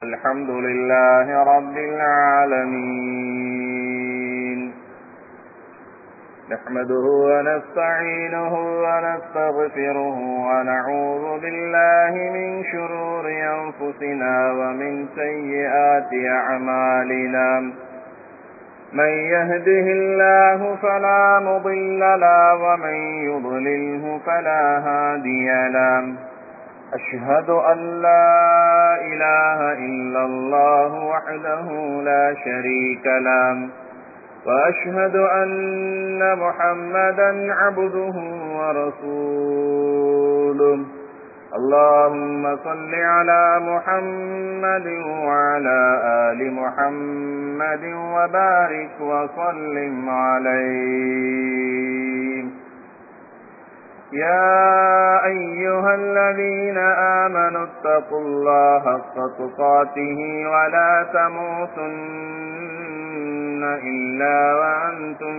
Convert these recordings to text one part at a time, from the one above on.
الحمد لله رب العالمين نحمده ونستعينه ونستغفره ونعوذ بالله من شرور أنفسنا ومن سيئات أعمالنا من يهده الله فلا مضل له ومن يضلله فلا هادي له أشهد أن لا إله إلا الله وحده لا شريك له وأشهد أن محمدا عبده ورسوله اللهم صل على محمد وعلى آل محمد وبارك وسلم عليه يا أيها الذين آمنوا اتقوا الله حق تقاته ولا تموتن إلا وأنتم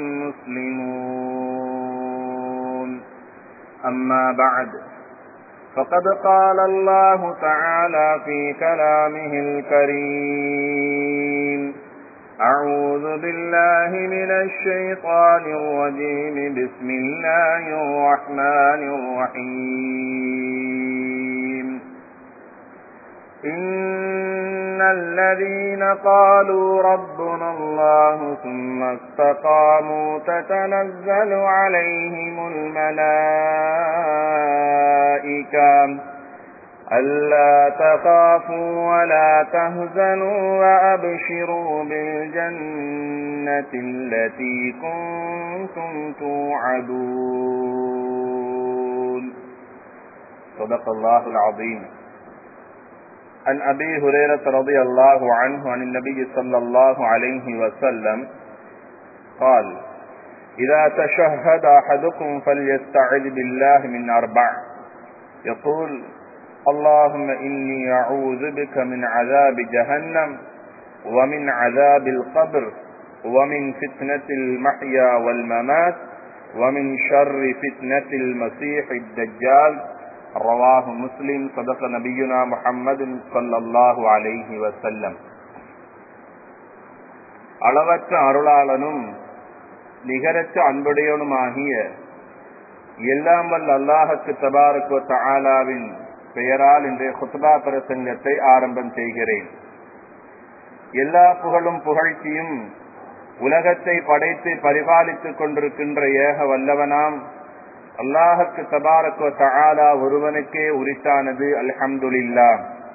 مسلمون أما بعد فقد قال الله تعالى في كلامه الكريم أعوذ بالله من الشيطان الرجيم بسم الله الرحمن الرحيم إن الذين قالوا ربنا الله ثم استقاموا تتنزل عليهم الملائكة ألا تخافوا ولا تهزنوا وأبشروا بالجنة التي كنتم توعدون صدق الله العظيم عن أبي هريرة رضي الله عنه عن النبي صلى الله عليه وسلم قال إذا تشهد أحدكم فليستعذ بالله من أربع يقول اللهم إني أعوذ بك من عذاب جهنم ومن عذاب القبر ومن فتنة المحيا والممات ومن شر فتنة المسيح الدجال رواه مسلم صدق نبينا محمد صلى الله عليه وسلم அளவற்ற அருளாளனும் நிகரற்ற அன்புடையவனுமாகிய எல்லாம் வல்ல அல்லாஹுக்கு தபாருக்கு தஆலாவின் பெயரால் இன்றைய குத்பா பிரசங்கத்தை ஆரம்பம் செய்கிறேன் எல்லா புகழும் புகழ்ச்சியும் உலகத்தை படைத்து பரிபாலித்துக் கொண்டிருக்கின்ற ஏக வல்லவனாம் அல்லாஹுக்கு தபாரக்கோ தஆலா ஒருவனுக்கே உரித்தானது அல்ஹம்துலில்லா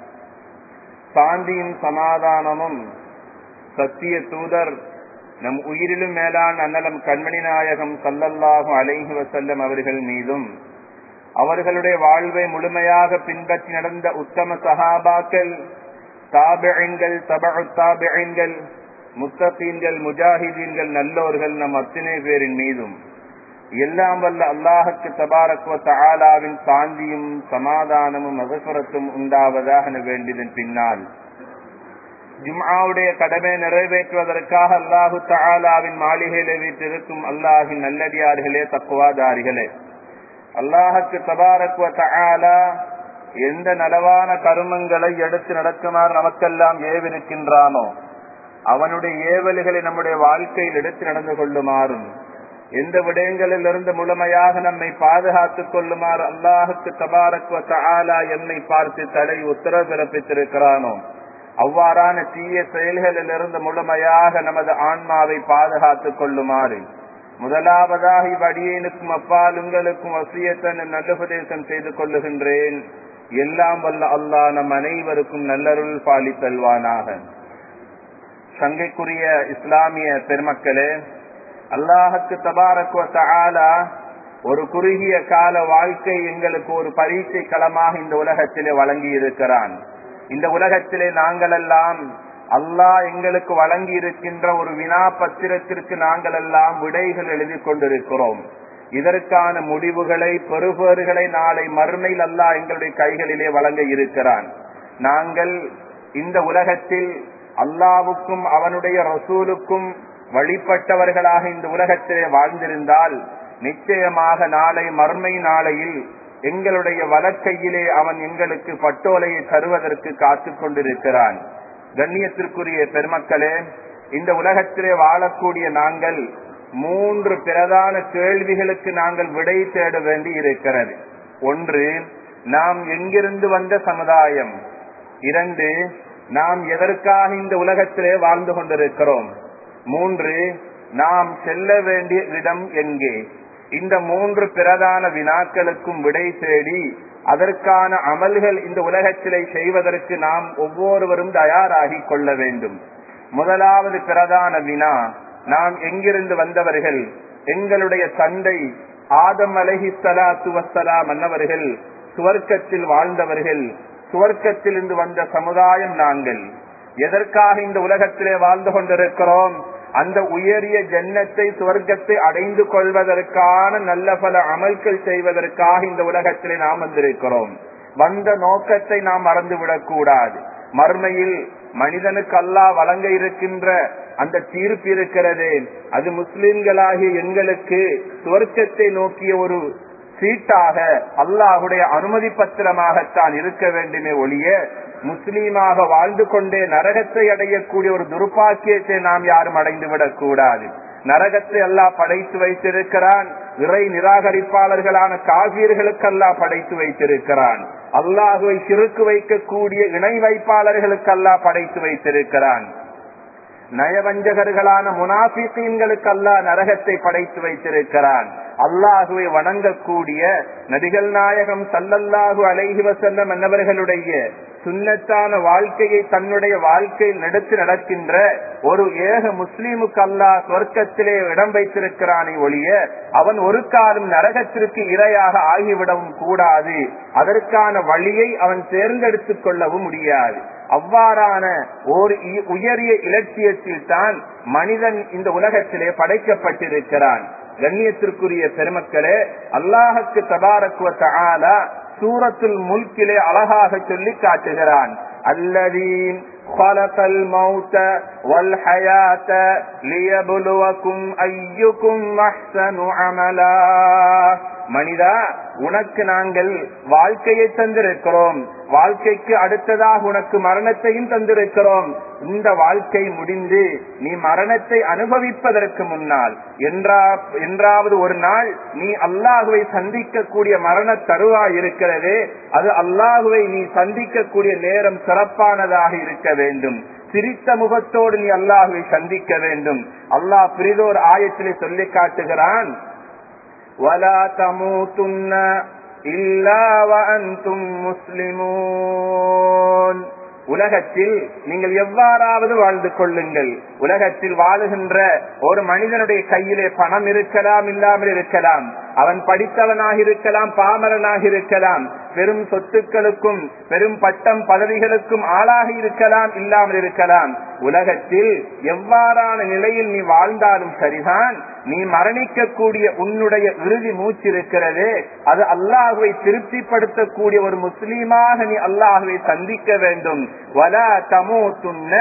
சாந்தியும் சமாதானமும் சத்திய தூதர் நம் உயிரிலும் மேலான அன்னலம் கண்மணி நாயகம் சல்லல்லாஹு அலைஹி வசல்லம் அவர்கள் மீதும் அவர்களுடைய வாழ்வை முழுமையாக பின்பற்றி நடந்த உத்தம சஹாபாக்கள் தாபியன்கள் தபு தாபியன்கள் முத்தகீன்கள் முஜாஹிதீன்கள் நல்லோர்கள் நம் அத்தனை பேரின் மீதும் எல்லாம் வல்ல அல்லாஹுக்கு தபாரக்குவ தஆலாவின் சாந்தியும் சமாதானமும் மகசுரத்தும் உண்டாவதாக வேண்டியதன் பின்னால் ஜும்ஆவுடைய கடமை நிறைவேற்றுவதற்காக அல்லாஹு தஆலாவின் மாளிகையில வீட்டிருக்கும் அல்லாஹின் நல்லடியார்களே தக்குவாதாரிகளே அல்லாஹுக்கு தபாரக்குவ தஆலா எந்த நலவான கருமங்களை எடுத்து நடக்குமாறு நமக்கெல்லாம் ஏவிருக்கின்றானோ அவனுடைய ஏவல்களை நம்முடைய வாழ்க்கையில் எடுத்து நடந்து கொள்ளுமாறும் எந்த விடயங்களில் இருந்து முழுமையாக நம்மை பாதுகாத்துக் கொள்ளுமாறு அல்லாஹுக்கு தபாரக்குவ தஆலா என்னை பார்த்து தடை உத்தரவு பிறப்பித்திருக்கிறானோ அவ்வாறான தீய செயல்களில் இருந்து முழுமையாக நமது ஆன்மாவை பாதுகாத்துக் கொள்ளுமாறு முதலாவதாக இவ்வடியனுக்கும் அப்பால் உங்களுக்கும் வசியத்தன் நல்லுபதேசம் செய்து கொள்ளுகின்றேன் எல்லாம் வல்ல அல்லாஹ் நம் அனைவருக்கும் நல்லருள் பாலித்தல்வானாக சங்கைக்குரிய இஸ்லாமிய பெருமக்களே அல்லாஹுக்கு தபாரக்குவ தஆலா ஒரு குறுகிய கால வாழ்க்கை எங்களுக்கு ஒரு பரீட்சை களமாக இந்த உலகத்திலே வழங்கி இருக்கிறான் இந்த உலகத்திலே நாங்கள் எல்லாம் அல்லாஹ் எங்களுக்கு வழங்கி இருக்கின்ற ஒரு வினா பத்திரத்திற்கு நாங்கள் எல்லாம் விடைகள் எழுதி கொண்டிருக்கிறோம் இதற்கான முடிவுகளை பெறுபேறுகளை நாளை மறுமையில் அல்லாஹ் எங்களுடைய கைகளிலே வழங்க இருக்கிறான் நாங்கள் இந்த உலகத்தில் அல்லாவுக்கும் அவனுடைய ரசூலுக்கும் வழிபட்டவர்களாக இந்த உலகத்திலே வாழ்ந்திருந்தால் நிச்சயமாக நாளை மர்மை நாளையில் எங்களுடைய வலக்கையிலே அவன் எங்களுக்கு பட்டோலையை தருவதற்கு காத்துக் கொண்டிருக்கிறான் கண்ணியத்திற்குரிய பெருமக்களே இந்த உலகத்திலே வாழக்கூடிய நாங்கள் மூன்று பிரதான கேள்விகளுக்கு நாங்கள் விடை தேட வேண்டி இருக்கிறது ஒன்று நாம் எங்கிருந்து வந்த சமுதாயம் இரண்டு நாம் எதற்காக இந்த உலகத்திலே வாழ்ந்து கொண்டிருக்கிறோம் மூன்று நாம் செல்ல வேண்டிய இடம் எங்கே இந்த மூன்று பிரதான வினாக்களுக்கும் விடை தேடி அதற்கான அமல்கள் இந்த உலகத்திலே செய்வதற்கு நாம் ஒவ்வொருவரும் தயாராகி கொள்ள வேண்டும் முதலாவது பிரதான வினா நாம் எங்கிருந்து வந்தவர்கள் எங்களுடைய தந்தை ஆதம் அலஹி சலாத்து வசலாம் மன்னவர்கள் சுவர்க்கத்தில் வாழ்ந்தவர்கள் சுவர்க்கத்தில் இருந்து வந்த சமுதாயம் நாங்கள் எதற்காக இந்த உலகத்திலே வாழ்ந்து கொண்டிருக்கிறோம் அந்த உயரிய ஜன்னத்தை சுவர்க்கத்தை அடைந்து கொள்வதற்கான நல்ல பல அமல்கள் செய்வதற்காக இந்த உலகத்திலே நாம் வந்திருக்கிறோம் வந்த நோக்கத்தை நாம் மறந்துவிடக் கூடாது மறுமையில் மனிதனுக்கு அல்லாஹ் வழங்க இருக்கின்ற அந்த தீர்ப்பு இருக்கிறதே அது முஸ்லிம்களாகிய எங்களுக்கு சுவர்க்கத்தை நோக்கிய ஒரு சீட்டாக அல்லாஹுடைய அனுமதி பத்திரமாகத்தான் இருக்க வேண்டுமே ஒழிய முஸ்லீமாக வாழ்ந்து கொண்டே நரகத்தை அடையக்கூடிய ஒரு துர்பாக்கியத்தை நாம் யாரும் அடைந்து விடக் கூடாது நரகத்தை அல்லாஹ் படைத்து வைத்திருக்கிறான் இறை நிராகரிப்பாளர்களான காவியர்களுக்கு அல்லாஹ் படைத்து வைத்திருக்கிறான் அல்லாஹுவை சிறுக்கு வைக்கக்கூடிய இணை வைப்பாளர்களுக்கு அல்லாஹ் படைத்து வைத்திருக்கிறான் நயவஞ்சகர்களான முனாபிசீன்களுக்கு அல்லாஹ் நரகத்தை படைத்து வைத்திருக்கிறான் அல்லாஹுவை வணங்கக்கூடிய நபிகள் நாயகம் சல்லல்லாஹு அலைஹி வசல்லம் என்னவர்களுடைய சுண்ணத்தான வாழ்க்கையை தன்னுடைய வாழ்க்கையில் நடத்தி நடக்கின்ற ஒரு ஏக முஸ்லீமுக்கு அல்லாஹ் சொர்க்கத்திலே இடம் வைத்திருக்கிறானே ஒழிய அவன் ஒரு காலம் நரகத்திற்கு இரையாக ஆகிவிடவும் கூடாது அதற்கான வழியை அவன் தேர்ந்தெடுத்துக் கொள்ளவும் முடியாது அவ்வாறான ஒரு உயரிய இலட்சியத்தில் தான் மனிதன் இந்த உலகத்திலே படைக்கப்பட்டிருக்கிறான் கண்ணியத்திற்குரிய பெருமக்களே அல்லாஹுக்கு தபாரக்குவ ஆலா சூரத்துல் முல்கிலே அழகாக சொல்லி காட்டுகிறான் அல்லதீன் خلق الموت والحياة ليبلوكم أيكم أحسن عملا மனிதா உனக்கு நாங்கள் வாழ்க்கையை தந்திருக்கிறோம் வாழ்க்கைக்கு அடுத்ததாக உனக்கு மரணத்தையும் தந்திருக்கிறோம் இந்த வாழ்க்கை முடிந்து நீ மரணத்தை அனுபவிப்பதற்கு முன்னால் என்றாவது ஒரு நாள் நீ அல்லாஹுவை சந்திக்கக்கூடிய மரண தருவா இருக்கிறதே அது அல்லாஹுவை நீ சந்திக்கக்கூடிய நேரம் சிறப்பானதாக இருக்க வேண்டும் சிரித்த முகத்தோடு நீ அல்லாஹுவை சந்திக்க வேண்டும் அல்லாஹ் பிரிதோர் ஆயத்திலே சொல்லி காட்டுகிறான் ولا تموتن إلا وأنتم مسلمون உலகத்தில் நீங்கள் எவ்வாறாவது வாழ்ந்து கொள்ளுங்கள் உலகத்தில் வாழுகின்ற ஒரு மனிதனுடைய கையிலே பணம் இருக்கலாம் இல்லாமல் இருக்கலாம் அவன் படித்தவனாக இருக்கலாம் பாமரனாக இருக்கலாம் பெரும் சொத்துக்களுக்கும் பெரும் பட்டம் பதவிகளுக்கும் ஆளாக இருக்கலாம் இல்லாமல் இருக்கலாம் உலகத்தில் எவ்வாறான நிலையில் நீ வாழ்ந்தாலும் சரிதான் நீ மரணிக்கக்கூடிய உன்னுடைய இறுதி மூச்சு இருக்கிறது அது அல்லாஹுவை திருப்திப்படுத்தக்கூடிய ஒரு முஸ்லீமாக நீ அல்லாஹுவை சந்திக்க வேண்டும் வலா தமோ துண்ண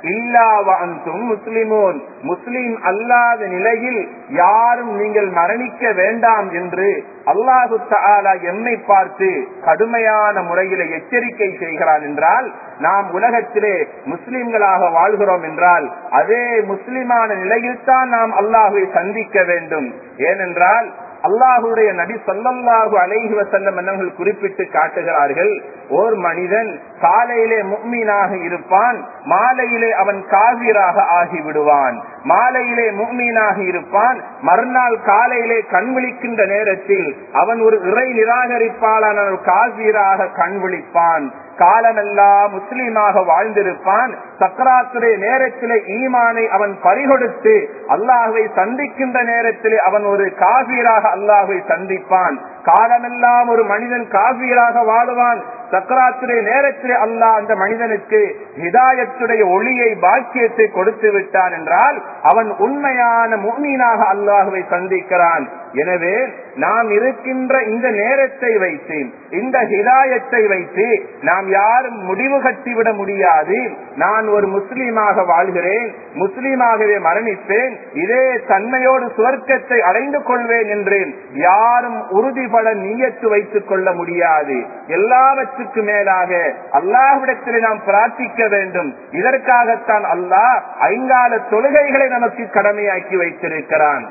இல்லாவும் முஸ்லிமோன் முஸ்லீம் அல்லாத நிலையில் யாரும் நீங்கள் மரணிக்க வேண்டாம் என்று அல்லாஹு தாலா எம்மை பார்த்து கடுமையான முறையில எச்சரிக்கை செய்கிறான் என்றால் நாம் உலகத்திலே முஸ்லிம்களாக வாழ்கிறோம் என்றால் அதே முஸ்லிமான நிலையில்தான் நாம் அல்லாஹுவை சந்திக்க வேண்டும் ஏனென்றால் அல்லாஹுடைய நபி சொல்லல்லாஹு அலைஹி வசல்லம் என்னவர்கள் குறிப்பிட்டு காட்டுகிறார்கள் ஓர் மனிதன் காலையிலே முக்மீனாக இருப்பான் மாலையிலே அவன் காவிராக ஆகிவிடுவான் மாலையிலே முக்மீனாக இருப்பான் மறுநாள் காலையிலே கண் விழிக்கின்ற நேரத்தில் அவன் ஒரு இறை நிராகரிப்பாளன் ஒரு காவிராக கண் விழிப்பான் காலமெல்லாம் முஸ்லீமாக வாழ்ந்திருப்பான் சக்கராத்துடைய நேரத்திலே ஈமானை அவன் பறிகொடுத்து அல்லாஹுவை சந்திக்கின்ற நேரத்திலே அவன் ஒரு காபீராக அல்லாஹுவை சந்திப்பான் காலமெல்லாம் ஒரு மனிதன் காபீராக வாழுவான் சக்கராத்துடைய நேரத்திலே அல்லாஹ் அந்த மனிதனுக்கு ஹிதாயத்துடைய ஒளியை பாக்கியத்தை கொடுத்து விட்டான் என்றால் அவன் உண்மையான முகமீனாக அல்லாஹுவை சந்திக்கிறான் எனவே நாம் இருக்கின்ற இந்த நேரத்தை வைத்து இந்த ஹிதாயத்தை வைத்து நாம் யாரும் முடிவு கட்டிவிட முடியாது நான் ஒரு முஸ்லீமாக வாழ்கிறேன் முஸ்லீமாகவே மரணிப்பேன் இதே தன்மையோடு சுவர்க்கத்தை அடைந்து கொள்வேன் என்று யாரும் உறுதிபட நீயத்து வைத்துக் கொள்ள முடியாது எல்லாவற்றுக்கு மேலாக அல்லாஹ்விடத்தில் நாம் பிரார்த்திக்க வேண்டும் இதற்காகத்தான் அல்லாஹ் ஐங்கால தொழுகைகளை நமக்கு கடமையாக்கி வைத்திருக்கிறான்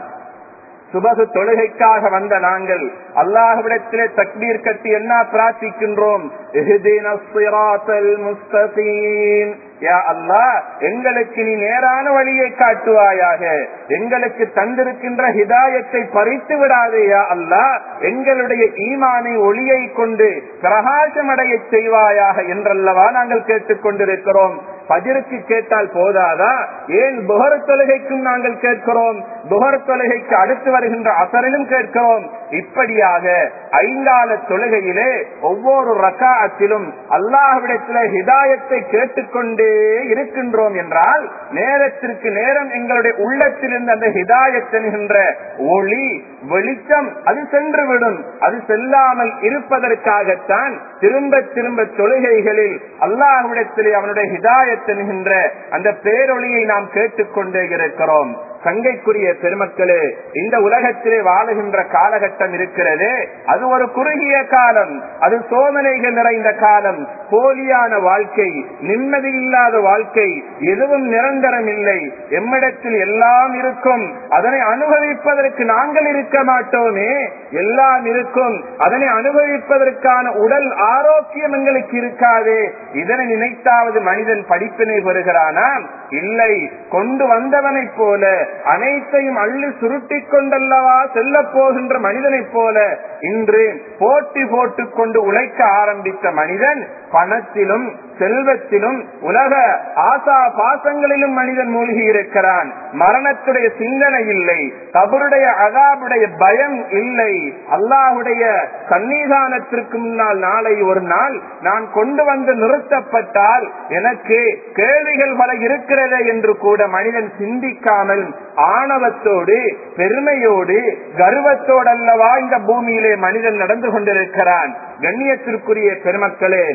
சுபகு தொழுகைக்காக வந்த நாங்கள் அல்லாஹ்விடத்திலே தக்பீர் கட்டி என்ன பிரார்த்திக்கின்றோம் இஹ்தினஸ் ஸிராத்தல் முஸ்தகீம் யா அல்லாஹ் எங்களுக்கு நீ நேரான வழியை காட்டுவாயாக எங்களுக்கு தந்திருக்கின்ற ஹிதாயத்தை பறித்து விடாதே யா அல்லாஹ் எங்களுடைய ஈமானை ஒளியை கொண்டு பிரகாசமடைய செய்வாயாக என்றல்லவா நாங்கள் கேட்டுக்கொண்டிருக்கிறோம் பஜருக்கு கேட்டால் போதாதா ஏன் புகர் தொழுகைக்கும் நாங்கள் கேட்கிறோம் புகர் தொழுகைக்கு அடுத்து வருகின்ற அசரிலும் கேட்கிறோம் இப்படியாக ஐங்கால தொழுகையிலே ஒவ்வொரு ரக்காத்திலும் அல்லாஹ்விடத்தில் ஹிதாயத்தை கேட்டுக்கொண்டே இருக்கின்றோம் என்றால் நேரத்திற்கு நேரம் எங்களுடைய உள்ளத்தில் இருந்த அந்த ஹிதாயத் என்கின்ற ஒளி வெளிச்சம் அது சென்றுவிடும் அது செல்லாமல் இருப்பதற்காகத்தான் திரும்ப திரும்ப தொழுகைகளில் அல்லாஹ்விடத்திலே அவனுடைய ஹிதாயத் என்கின்ற அந்த பேரொளியை நாம் கேட்டுக்கொண்டே இருக்கிறோம் சங்கைக்குரிய பெருமக்களே இந்த உலகத்திலே வாழுகின்ற காலகட்டம் இருக்கிறது அது ஒரு குறுகிய காலம் அது சோதனைகள் நிறைந்த காலம் போலியான வாழ்க்கை நிம்மதி இல்லாத வாழ்க்கை எதுவும் நிரந்தரம் இல்லை எம்மிடத்தில் எல்லாம் இருக்கும் அதனை அனுபவிப்பதற்கு நாங்கள் இருக்க மாட்டோமே எல்லாம் இருக்கும் அதனை அனுபவிப்பதற்கான உடல் ஆரோக்கியம் எங்களுக்கு இருக்காது இதனை நினைத்தாவது மனிதன் படிப்பினை பெறுகிறானா இல்லை கொண்டு வந்தவனைப் போல அனைத்தையும் அள்ளி சுருட்டி கொண்டல்லவா செல்ல போகின்ற மனிதனைப் போல இன்று போட்டி போட்டுக் கொண்டு உழைக்க ஆரம்பித்த மனிதன் பணத்திலும் செல்வத்திலும் உலக ஆசா பாசங்களிலும் மனிதன் மூழ்கி இருக்கிறான் மரணத்துடைய சிந்தனை இல்லை கபருடைய அகாபுடைய பயம் இல்லை அல்லாஹுடைய சன்னிதானத்திற்கு முன்னால் நாளை ஒரு நாள் நான் கொண்டு வந்து நிறுத்தப்பட்டால் எனக்கு கேள்விகள் பல இருக்கிறதே என்று கூட மனிதன் சிந்திக்காமல் ஆணவத்தோடு பெருமையோடு கர்வத்தோடு அல்லவா இந்த பூமியிலே மனிதன் நடந்து கொண்டிருக்கிறான் கண்ணியத்திற்குரிய பெருமக்களே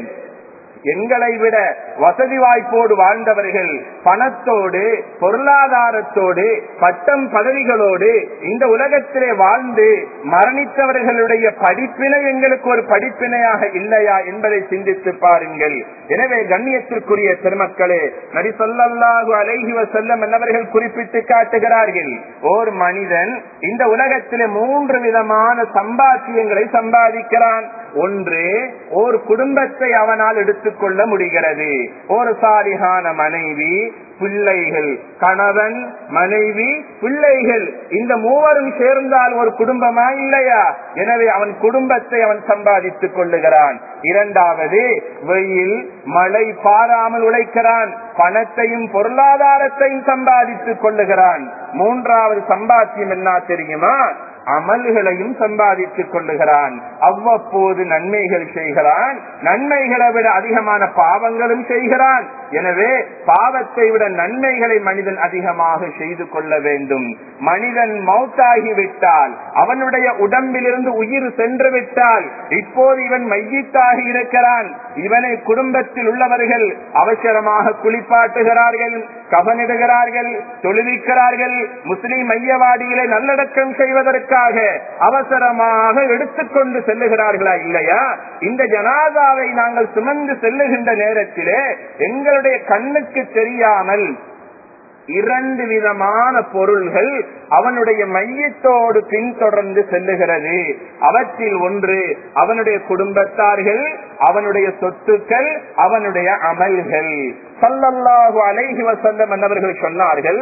எங்களை விட வசதி வாய்ப்போடு வாழ்ந்தவர்கள் பணத்தோடு பொருளாதாரத்தோடு பட்டம் பதவிகளோடு இந்த உலகத்திலே வாழ்ந்து மரணித்தவர்களுடைய படிப்பினை எங்களுக்கு ஒரு படிப்பினையாக இல்லையா என்பதை சிந்தித்து பாருங்கள் எனவே கண்ணியத்திற்குரிய பெருமக்களே நரி சொல்லல்லாஹு அலைஹி வசல்லம் என்னவர்கள் குறிப்பிட்டு காட்டுகிறார்கள் ஓர் மனிதன் இந்த உலகத்திலே மூன்று விதமான சம்பாத்தியங்களை சம்பாதிக்கிறான் ஒன்று ஒரு குடும்பத்தை அவனால் எடுத்துக்கொள்ள முடிகிறது ஒரு சாலிகான மனைவி பிள்ளைகள் கணவன் மனைவி பிள்ளைகள் இந்த மூவரும் சேர்ந்தால் ஒரு குடும்பமா இல்லையா எனவே அவன் குடும்பத்தை அவன் சம்பாதித்துக் கொள்ளுகிறான் இரண்டாவது வெயில் மழை பாராமல் உழைக்கிறான் பணத்தையும் பொருளாதாரத்தையும் சம்பாதித்துக் கொள்ளுகிறான் மூன்றாவது சம்பாத்தியம் என்ன தெரியுமா அமல்களையும் சம்பாதித்துக் கொள்ளுகிறான் அவ்வப்போது நன்மைகள் செய்கிறான் நன்மைகளை விட அதிகமான பாவங்களும் செய்கிறான் எனவே பாவத்தை விட நன்மைகளை மனிதன் அதிகமாக செய்து கொள்ள வேண்டும் மனிதன் மௌத்தாகி விட்டால் அவனுடைய உடம்பிலிருந்து உயிர் சென்று விட்டால் இப்போது இவன் மையத்தாகி இருக்கிறான் இவனை குடும்பத்தில் உள்ளவர்கள் அவசரமாக குளிப்பாட்டுகிறார்கள் கவனிடுகிறார்கள் தொழுவிக்கிறார்கள் முஸ்லிம் மையவாடிகளை நல்லடக்கம் செய்வதற்காக அவசரமாக எடுத்துக்கொண்டு செல்லுகிறார்களா இல்லையா இந்த ஜனாதாவை நாங்கள் சுமந்து செல்லுகின்ற நேரத்திலே எங்களுடைய கண்ணுக்கு தெரியாமல் இரண்டு விதமான பொருள்கள் அவனுடைய மையத்தோடு பின்தொடர்ந்து செல்லுகிறது அவற்றில் ஒன்று அவனுடைய குடும்பத்தார்கள் அவனுடைய சொத்துக்கள் அவனுடைய அமல்கள் சல்லல்லாஹு அலைஹி வசல்லம் എന്നവர்கள் சொன்னார்கள்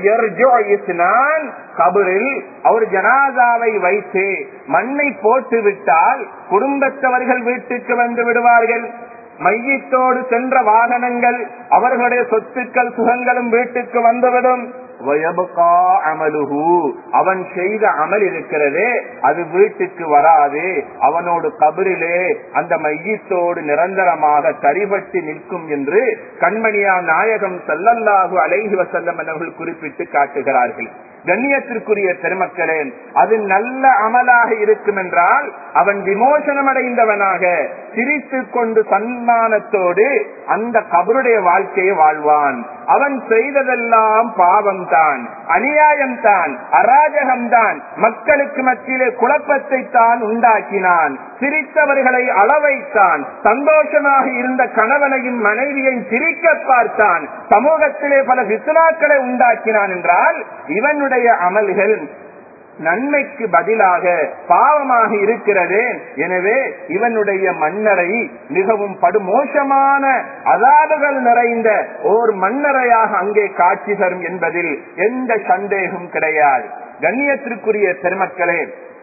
கபரில் அவர் ஜனாதாவை வைத்து மண்ணை போட்டு விட்டால் குடும்பத்தவர்கள் வீட்டுக்கு வந்து விடுவார்கள் மையத்தோடு சென்ற வாகனங்கள் அவர்களுடைய சொத்துக்கள் சுகங்களும் வீட்டுக்கு வந்துவிடும் அமலுகு அவன் செய்த அமல் இருக்கிறதே அது வீட்டுக்கு வராது அவனோடு கபரிலே அந்த மையத்தோடு நிரந்தரமாக தரிபட்டு நிற்கும் என்று கண்மணியா நாயகம் செல்லல்லாகு அலைஹி வசல்லம் அவர்கள் குறிப்பிட்டு காட்டுகிறார்கள் கண்ணியத்திற்குரிய பெருமக்களே அது நல்ல அமலாக இருக்கும் என்றால் அவன் விமோசனம் அடைந்தவனாக சிரித்து கொண்டு சன்மானத்தோடு அந்த கபருடைய வாழ்க்கையை வாழ்வான் அவன் செய்ததெல்லாம் பாவம் தான் அநியாயம் தான் அராஜகம் தான் மக்களுக்கு மத்தியிலே குழப்பத்தை தான் உண்டாக்கினான் சிரித்தவர்களை அளவைத்தான் சந்தோஷமாக இருந்த கணவனையும் மனைவியையும் சிரிக்க பார்த்தான் சமூகத்திலே பல விசுனாக்களை உண்டாக்கினான் என்றால் இவனுடைய அமல்கள் நன்மைக்கு பதிலாக பாவமாக இருக்கிறது எனவே இவனுடைய மன்னரை மிகவும் படுமோசமான அதாபுகள் நிறைந்த ஓர் மன்னரையாக அங்கே காட்சி தரும் என்பதில் எந்த சந்தேகம் கிடையாது கண்ணியத்திற்குரிய பெருமக்களே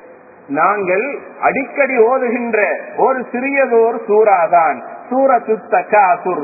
நாங்கள் அடிக்கடி ஓதுகின்ற ஒரு சிறியதோர் சூறாதான் சூரத்துத்தகாசுர்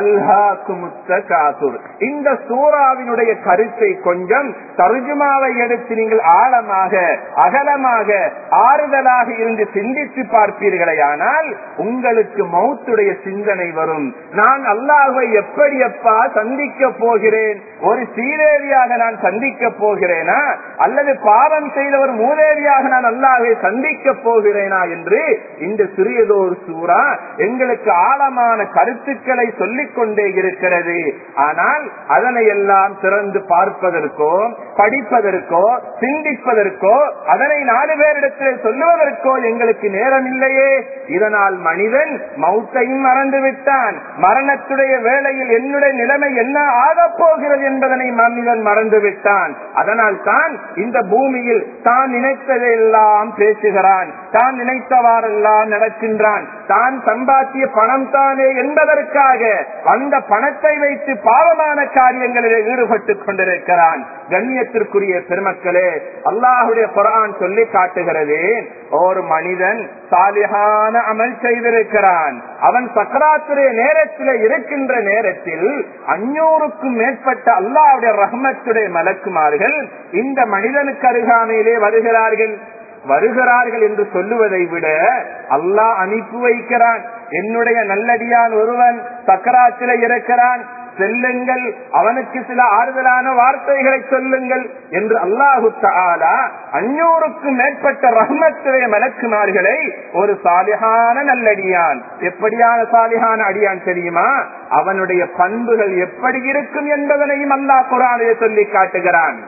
அல்ஹாக்குமுத்தகாசுர் இந்த சூறாவினுடைய கருத்தை கொஞ்சம் தர்ஜுமாவை எடுத்து நீங்கள் ஆழமாக அகலமாக ஆறுதலாக இருந்து சிந்தித்து பார்ப்பீர்களே ஆனால் உங்களுக்கு மௌத்துடைய சிந்தனை வரும் நான் அல்லாஹை எப்படி எப்பா சந்திக்க போகிறேன் ஒரு சீரேவியாக நான் சந்திக்க போகிறேனா அல்லது பாவம் செய்த ஒரு மூதேவியாக நான் அல்லாஹை சந்திக்க போகிறேனா என்று இந்த சிறியதோர் சூறா எங்களுக்கு ஆழமான கருத்துக்களை சொல்லிக் கொண்டே இருக்கிறது ஆனால் அதனை எல்லாம் திறந்து பார்ப்பதற்கோ படிப்பதற்கோ சிந்திப்பதற்கோ அதனை நாலு பேரிடத்தில் சொல்லுவதற்கோ எங்களுக்கு நேரம் இல்லையே இதனால் மனிதன் மௌத்தையும் மறந்து விட்டான் மரணத்துடைய வேளையில் என்னுடைய நிலைமை என்ன ஆகப் போகிறது என்பதனை மனிதன் மறந்து விட்டான் அதனால் தான் இந்த பூமியில் தான் நினைத்ததெல்லாம் பேசுகிறான் தான் நினைத்தவாறெல்லாம் நடக்கின்றான் தான் சம்பாத்திய பணம் தானே என்பதற்காக அந்த பணத்தை வைத்து பாவமான காரியங்களில் ஈடுபட்டுக் கொண்டிருக்கிறான் கண்ணியத்திற்குரிய பெருமக்களே அல்லாஹுடைய குரான் சொல்லி காட்டுகிறது ஒரு மனிதன் சாலிகான அமல் செய்திருக்கிறான் அவன் சக்கராத்துடைய நேரத்தில் இருக்கின்ற நேரத்தில் அஞ்சூறுக்கும் மேற்பட்ட அல்லாஹுடைய ரஹ்மத்துடைய மலக்குமார்கள் இந்த மனிதனுக்கு அருகாமையிலே வருகிறார்கள் வருகிறார்கள் என்று சொல்லுவதை விட அல்லாஹ் அனுப்பி வைக்கிறான் என்னுடைய நல்லடியான் ஒருவன் சக்கராத்தில இருக்கிறான் செல்லுங்கள் அவனுக்கு சில ஆறுதலான வார்த்தைகளை சொல்லுங்கள் என்று அல்லாஹு தாலா அஞ்சூறுக்கும் மேற்பட்ட ரஹ்மத்துடைய மலக்குமார்களை ஒரு சாலிகான நல்லடியான் எப்படியான சாலிகான அடியான் தெரியுமா அவனுடைய பண்புகள் எப்படி இருக்கும் என்பதனையும் அல்லாஹ் குரானிலே சொல்லி காட்டுகிறான்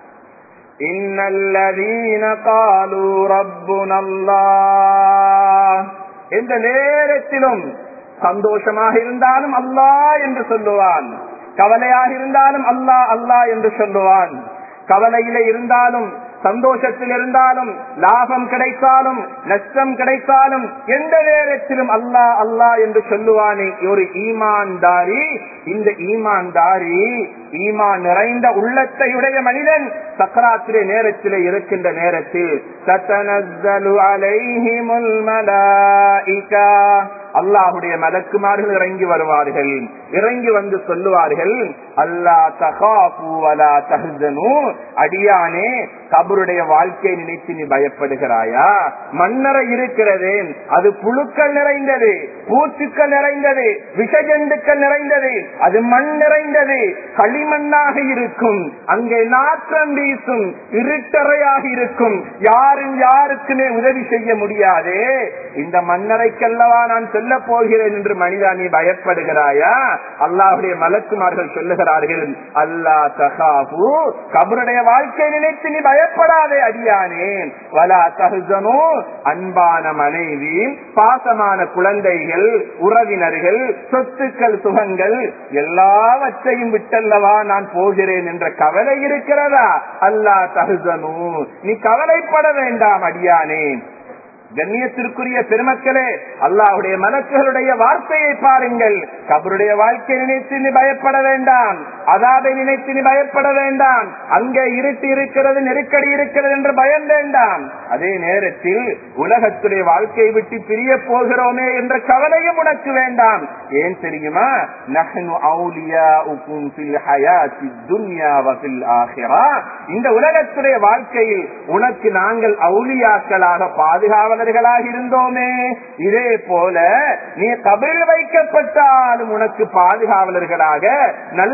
إن الذين قالوا ربنا الله எந்த நேரத்திலும் சந்தோஷமாக இருந்தாலும் அல்லாஹ் என்று சொல்லுவான் கவலையாக இருந்தாலும் அல்லாஹ் அல்லாஹ் என்று சொல்லுவான் கவலையில இருந்தாலும் சந்தோஷத்தில் இருந்தாலும் லாபம் கிடைத்தாலும் நஷ்டம் கிடைத்தாலும் எந்த நேரத்திலும் அல்லாஹ் அல்லாஹ் என்று சொல்லுவானே ஒரு ஈமான்தாரி இந்த ஈமான்தாரி ஈமான் நிறைந்த உள்ளத்தையுடைய மனிதன் சக்கராத்திரை நேரத்திலே இருக்கின்ற நேரத்தில் சத்தனஸ்ஸலு அலைஹிமுல் மலாயிகா அல்லாஹுடைய மலக்குமார்கள் இறங்கி வருவார்கள் இறங்கி வந்து சொல்லுவார்கள் அல்லா தகாபு அலா தஹனு அடியானே கபருடைய வாழ்க்கையை நினைத்து நீ பயப்படுகிறாயா மண்ணறை இருக்கிறது அது புழுக்கள் நிறைந்தது பூச்சுக்கள் நிறைந்தது விஷஜந்துக்கள் நிறைந்தது அது மண் நிறைந்தது களிமண்ணாக இருக்கும் அங்கே நாற்றம் வீசும் இருட்டறையாக இருக்கும் யாரும் யாருக்குமே உதவி செய்ய முடியாது இந்த மண்ணறைக்கல்லவா நான் சொல்ல போகிறேன் என்று மனிதா நீ பயப்படுகிறாயா அல்லாஹுடைய மலக்குமார்கள் சொல்லுகிறார்கள் அல்லா தகாபு கபருடைய வாழ்க்கை நினைத்து நீ பயப்படாதே அடியானே வலா தகுதனோ அன்பான மனைவி பாசமான குழந்தைகள் உறவினர்கள் சொத்துக்கள் சுகங்கள் எல்லாவற்றையும் விட்டல்லவா நான் போகிறேன் என்ற கவலை இருக்கிறதா அல்லா தகுதனு நீ கவலைப்பட வேண்டாம் அடியானே கண்ணியத்திற்குரிய பெருமக்களே அல்லாஹுடைய மலக்குகளுடைய வார்த்தையை பாருங்கள் கபருடைய வாழ்க்கை நினைத்து நீ பயப்பட வேண்டாம் அதாவை நினைத்து நீ பயப்பட வேண்டாம் அங்கே இருட்டு இருக்கிறது நெருக்கடி இருக்கிறது என்று பயம் வேண்டாம் அதே நேரத்தில் உலகத்துடைய வாழ்க்கையை விட்டு பிரிய போகிறோமே என்ற கவலையும் உனக்கு வேண்டாம் ஏன் தெரியுமா நஹனு அவுலியா உக்கும் ஃபில் ஹயாத்தி துன்யா வஃபில் ஆஹிரா இந்த உலகத்துடைய வாழ்க்கையில் உனக்கு நாங்கள் அவுலியாக்களாக பாதுகாவலர்களாக இருந்தோமே இதே போல நீ கபில் வைக்கப்பட்டாலும் உனக்கு பாதுகாவலர்களாக நல்ல நண்பர்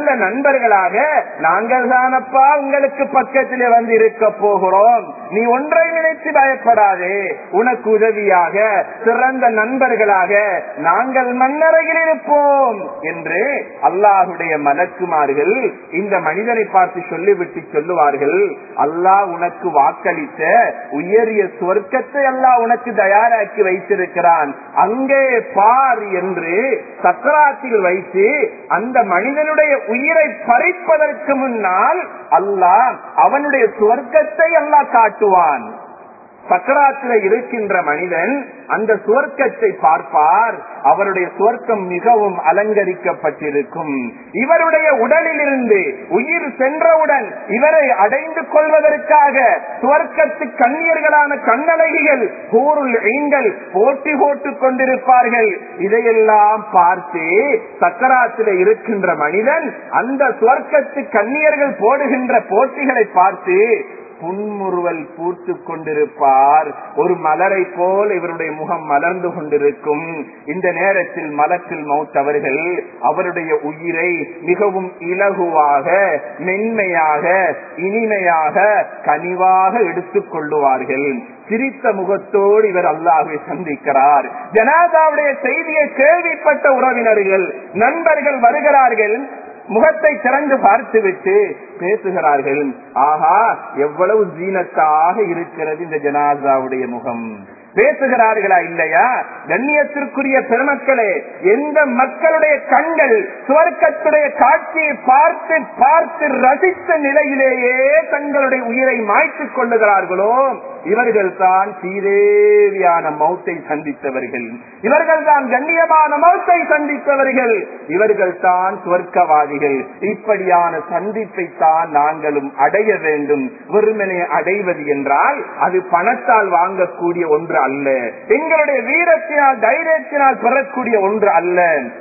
நண்பர்களாக நாங்கள் தானப்பா உங்களுக்கு பக்கத்திலே வந்து இருக்க போகிறோம் நீ ஒன்றை நினைத்து பயப்படாதே உனக்கு உதவியாக சிறந்த நண்பர்களாக நாங்கள் மண்ணறையில் இருப்போம் என்று அல்லாஹுடைய மலக்குமார்கள் இந்த மனிதனை பார்த்து சொல்லிவிட்டு சொல்லுவார்கள் அல்லாஹ் உனக்கு வாக்களித்த உயரிய சொர்க்கத்தை அல்லாஹ் உனக்கு தயாராக்கி வைத்திருக்கிறான் அங்கே பார் என்று சக்கராத்தில் வைத்து அந்த மனிதனுடைய உயிரை பறிப்பதற்கு முன்னால் அல்லாஹ் அவனுடைய சொர்க்கத்தை அல்லாஹ் காட்டுவான் சக்கராத்தில இருக்கின்ற மனிதன் அந்த சுவர்க்கத்தை பார்ப்பார் அவருடைய சுவர்க்கம் மிகவும் அலங்கரிக்கப்பட்டிருக்கும் இவருடைய உடலில் இருந்து உயிர் சென்றவுடன் இவரை அடைந்து கொள்வதற்காக சுவர்க்கத்து கண்ணியர்களான கண்ணழகிகள் கூருள் எங்கள் போட்டி போட்டுக் கொண்டிருப்பார்கள் இதையெல்லாம் பார்த்து சக்கராத்தில இருக்கின்ற மனிதன் அந்த சுவர்க்கத்து கண்ணியர்கள் போடுகின்ற போட்டிகளை பார்த்து புன்முறுவல் பூத்து கொண்டிருப்பார் ஒரு மலரை போல் இவருடைய முகம் மலர்ந்து கொண்டிருக்கும் இந்த நேரத்தில் மலத்தில் மௌத் அவர்கள் அவருடைய உயிரை மிகவும் இலகுவாக மென்மையாக இனிமையாக கனிவாக எடுத்துக் கொள்ளுவார்கள் சிரித்த முகத்தோடு இவர் அல்லாஹை சந்திக்கிறார் ஜனாதாவுடைய செய்தியை கேள்விப்பட்ட உறவினர்கள் நண்பர்கள் வருகிறார்கள் முகத்தை திறந்து பார்த்துவிட்டு பேசுகிறார்கள் ஆஹா எவ்வளவு ஜீனத்தாக இருக்கிறது இந்த ஜனாசாவுடைய முகம் பேசுகிறார்களா இல்லையா கண்ணியத்திற்குரிய பெருமக்களே எந்த மக்களுடைய கண்கள் சுவர்க்கத்துடைய காட்சியை பார்த்து பார்த்து ரசித்த நிலையிலேயே தங்களுடைய உயிரை மாய்த்துக் கொள்ளுகிறார்களோ இவர்கள் தான் சீதேவியான மௌத்தை சந்தித்தவர்கள் இவர்கள் தான் கண்ணியமான மௌத்தை சந்தித்தவர்கள் இவர்கள் தான் சுவர்க்கவாதிகள் இப்படியான சந்திப்பை தான் நாங்களும் அடைய வேண்டும் வெறுமனே அடைவது என்றால் அது பணத்தால் வாங்கக்கூடிய ஒன்று அல்ல எங்களுடைய வீரத்தினால் தைரியத்தினால் பெறக்கூடிய ஒன்று அல்ல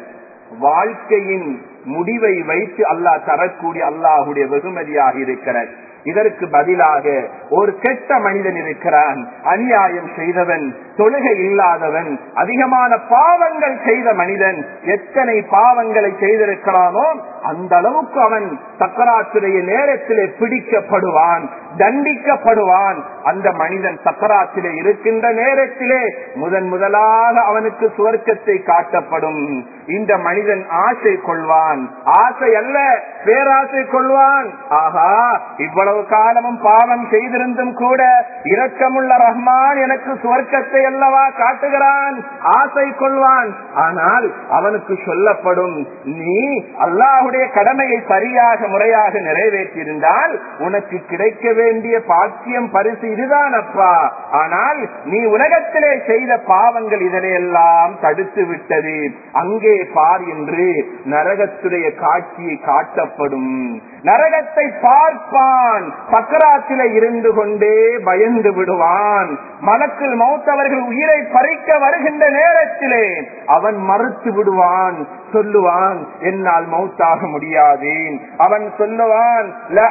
வாழ்க்கையின் முடிவை வைத்து அல்லாஹ் தரக்கூடிய அல்லாஹுடைய வெகுமதியாக இருக்கிறார் இதற்கு பதிலாக ஒரு கெட்ட மனிதன் இருக்கிறான் அநியாயம் செய்தவன் தொழுகை இல்லாதவன் அதிகமான பாவங்கள் செய்த மனிதன் எத்தனை பாவங்களை செய்திருக்கிறானோ அந்த அளவுக்கு அவன் சக்கராத்துடைய நேரத்திலே பிடிக்கப்படுவான் தண்டிக்கப்படுவான் அந்த மனிதன் சக்கராத்திலே இருக்கின்ற நேரத்திலே முதன் முதலாக அவனுக்கு சுவர்க்கத்தை காட்டப்படும் இந்த மனிதன் ஆசை கொள்வான் ஆசை அல்ல பேராசை கொள்வான் ஆகா இவ்வளவு காலமும் பாவம் செய்திருந்தும் கூட இரக்கமுள்ள ரஹ்மான் எனக்கு சுவர்க்கத்தை அல்லவா காட்டுகிறான் ஆசை கொள்வான் ஆனால் அவனுக்கு சொல்லப்படும் நீ அல்லாஹுடைய கடமையை சரியாக முறையாக நிறைவேற்றியிருந்தால் உனக்கு கிடைக்க வேண்டிய பாக்கியம் பரிசு இதுதான் அப்பா ஆனால் நீ உலகத்திலே செய்த பாவங்கள் இதனையெல்லாம் தடுத்து விட்டது அங்கே பார் என்று நரகத்துடைய காட்சியை காட்டப்படும் நரகத்தை பார்ப்பான் பக்கராத்தில இருந்து கொண்டே பயந்து விடுவான் மலக்கில் மௌத்தவர்கள் உயிரை பறிக்க வருகின்ற நேரத்திலே அவன் மறுத்து விடுவான் சொல்லுவான் என்னால் மௌத்தாக முடியாது அவன் சொல்லுவான்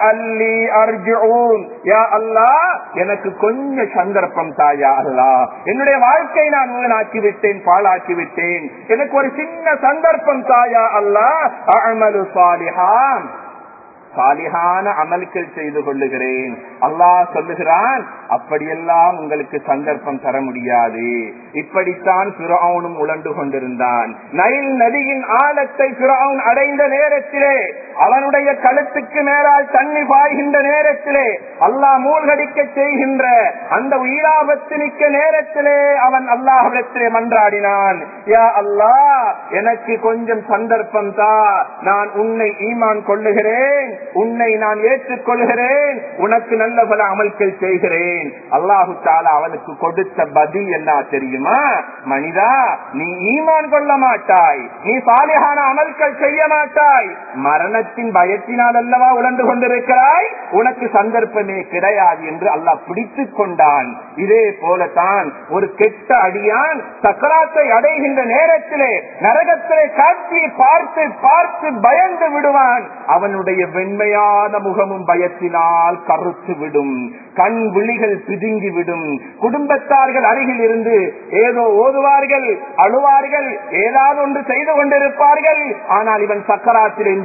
எனக்கு கொஞ்சம் சந்தர்ப்பம் தாயா அல்லா என்னுடைய வாழ்க்கை நான் வீணாக்கி விட்டேன் பாழாக்கி விட்டேன் எனக்கு ஒரு சின்ன சந்தர்ப்பம் தாயா அல்லா அமலு சாலிஹான் சாலிகான அமல்கள் செய்து கொள்ளுகிறேன் அல்லாஹ் சொல்லுகிறான் அப்படியெல்லாம் உங்களுக்கு சந்தர்ப்பம் தர முடியாது இப்படித்தான் பிறவுனும் உழண்டு கொண்டிருந்தான் நைல் நதியின் ஆழத்தை பிறவுன் அடைந்த நேரத்திலே அவனுடைய கழுத்துக்கு மேலால் தண்ணி பாய்கின்ற நேரத்திலே அல்லாஹ் மூழ்கடிக்க செய்கின்ற அந்த உயிராபத்து நிற்க நேரத்திலே அவன் அல்லாஹிடத்திலே மன்றாடினான் யா அல்லாஹ் எனக்கு கொஞ்சம் சந்தர்ப்பம் தா நான் உன்னை ஈமான் கொள்ளுகிறேன் உன்னை நான் ஏற்றுக்கொள்கிறேன் உனக்கு நல்ல பல அமல்கள் செய்கிறேன் அல்லாஹு தாலா அவனுக்கு கொடுத்த பதி என்ன தெரியுமா மனிதா நீ ஈமான் கொள்ள மாட்டாய் நீ சாலிகான அமல்கள் செய்ய மாட்டாய் மரணத்தின் பயத்தினால் அல்லவா உழந்து கொண்டிருக்கிறாய் உனக்கு சந்தர்ப்பமே கிடையாது என்று அல்லாஹ் பிடித்துக் கொண்டான் இதே போலத்தான் ஒரு கெட்ட அடியான் சக்கராத்தை அடைகின்ற நேரத்திலே நரகத்திலே காட்சியை பார்த்து பார்த்து பயந்து விடுவான் அவனுடைய வெண்மையான முகமும் பயத்தினால் கருத்து விடும் கண் விழிகள் பிதுங்கி விடும் குடும்பத்தார்கள் அருகில் இருந்து ஏதோ ஓதுவார்கள் அழுவார்கள் ஏதாவது ஒன்று செய்து கொண்டிருப்பார்கள் ஆனால் இவன் சக்கராத்தில் இருந்து போராடி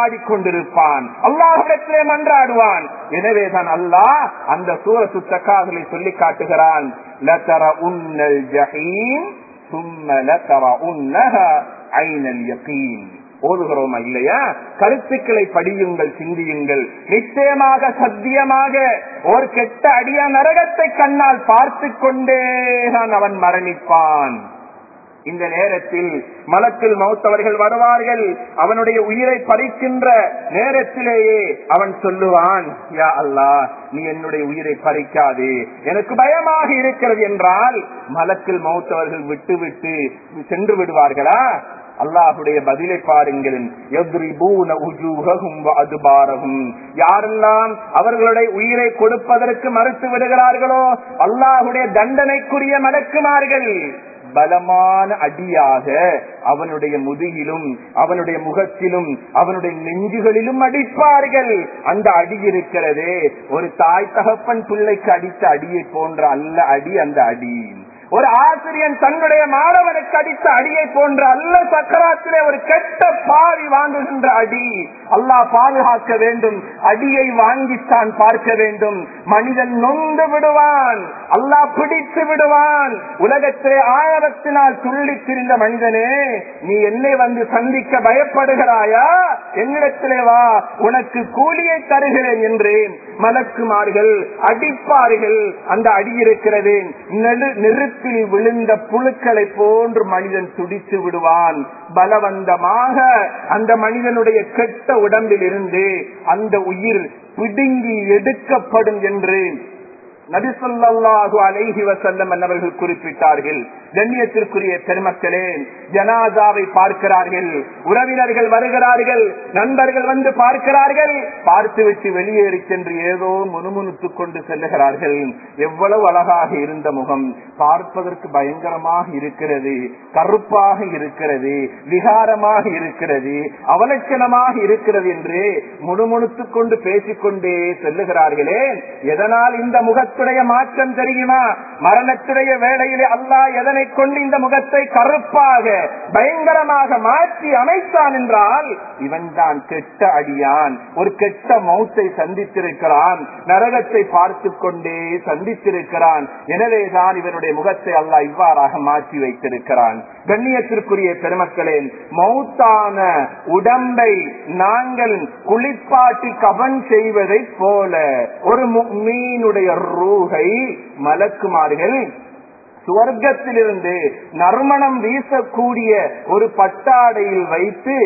பாடிக்கொண்டிருப்பான் அல்லாஹிடத்திலே மன்றாடுவான் எனவேதான் அல்லாஹ் அந்த சூரத்து தக்காதலை சொல்லி காட்டுகிறான் லதர உன்னல் ஜஹீம் சும்ம லதர உன்னஹ ஐனல் யகீன் ஓதுகிறோமா இல்லையா கருத்துக்களை படியுங்கள் சிந்தியுங்கள் நிச்சயமாக சத்தியமாக ஒரு கெட்ட அடிய நரகத்தை கண்ணால் பார்த்து கொண்டேதான் அவன் மரணிப்பான் இந்த நேரத்தில் மலத்தில் மௌத்தவர்கள் வருவார்கள் அவனுடைய உயிரை பறிக்கின்ற நேரத்திலேயே அவன் சொல்லுவான் யா அல்லாஹ் நீ என்னுடைய உயிரை பறிக்காது எனக்கு பயமாக இருக்கிறது என்றால் மலத்தில் மௌத்தவர்கள் விட்டு விட்டு சென்று விடுவார்களா அல்லாஹுடைய பதிலை பாருங்கள் யாரெல்லாம் அவர்களுடைய உயிரை கொடுப்பதற்கு மறுத்து விடுகிறார்களோ அல்லாஹுடைய தண்டனைக்குரிய மடக்குமார்கள் பலமான அடியாக அவனுடைய முதுகிலும் அவனுடைய முகத்திலும் அவனுடைய நெஞ்சுகளிலும் அடிப்பார்கள் அந்த அடி இருக்கிறதே ஒரு தாய் தகப்பன் பிள்ளைக்கு அடித்த அடியை போன்ற அல்ல அடி அந்த அடி ஒரு ஆசிரியன் தன்னுடைய மாணவனுக்கு அடித்த அடியை போன்ற அல்ல சக்கராத்திலே ஒரு கெட்ட பாவி வாங்குகின்ற அடி அல்லாஹ் பாதுகாக்க வேண்டும் அடியை வாங்கித்தான் பார்க்க வேண்டும் மனிதன் நொந்து விடுவான் அல்லாஹ் பிடித்து விடுவான் உலகத்திலே ஆயிரத்தினால் துள்ளி திரிந்த மனிதனே நீ என்னை வந்து சந்திக்க பயப்படுகிறாயா என்னிடத்திலே வா உனக்கு கூலியை தருகிறேன் என்றேன் மலக்குமார்கள் அடிப்பார்கள் அந்த அடி இருக்கிறது நெருப்பில் விழுந்த புழுக்களை போன்று மனிதன் துடித்து விடுவான் பலவந்தமாக அந்த மனிதனுடைய கெட்ட உடம்பில் இருந்து அந்த உயிர் பிடுங்கி எடுக்கப்படும் என்று நபிசல்லாஹு அலைஹி வசல்லம் என்னவர்கள் குறிப்பிட்டார்கள் கண்ணியத்திற்குரிய பெருமக்களே ஜனாதாவை பார்க்கிறார்கள் உறவினர்கள் வருகிறார்கள் நண்பர்கள் வந்து பார்க்கிறார்கள் பார்த்துவிட்டு வெளியேறி சென்று ஏதோ முணுமுணுத்துக் கொண்டு செல்லுகிறார்கள் எவ்வளவு அழகாக இருந்த முகம் பார்ப்பதற்கு பயங்கரமாக இருக்கிறது கருப்பாக இருக்கிறது விகாரமாக இருக்கிறது அவலட்சணமாக இருக்கிறது என்று முணுமுணுத்துக் கொண்டு பேசிக்கொண்டே செல்லுகிறார்களே எதனால் இந்த முகத்துடைய மாற்றம் தெரியுமா மரணத்துடைய வேளையிலே அல்லாஹ் எதனை கொண்டு இந்த முகத்தை கருப்பாக பயங்கரமாக மாற்றி அமைத்தான் என்றால் இவன் தான் கெட்ட அடியான் ஒரு கெட்ட மௌத்தை சந்தித்திருக்கிறான் நரகத்தை பார்த்து கொண்டே சந்தித்திருக்கிறான் எனவேதான் இவனுடைய முகத்தை அல்லாஹ் இவ்வாறாக மாற்றி வைத்திருக்கிறான் கண்ணியத்திற்குரிய பெருமக்களே மௌத்தான உடம்பை நாங்கள் குளிப்பாட்டி கவன் செய்வதை போல ஒரு மீனுடைய ரூகை மலக்குமார்கள் சுவர்க்கத்திலிருந்து நறுமணம் வீசக்கூடிய ஒரு பட்டாடையில் வைத்து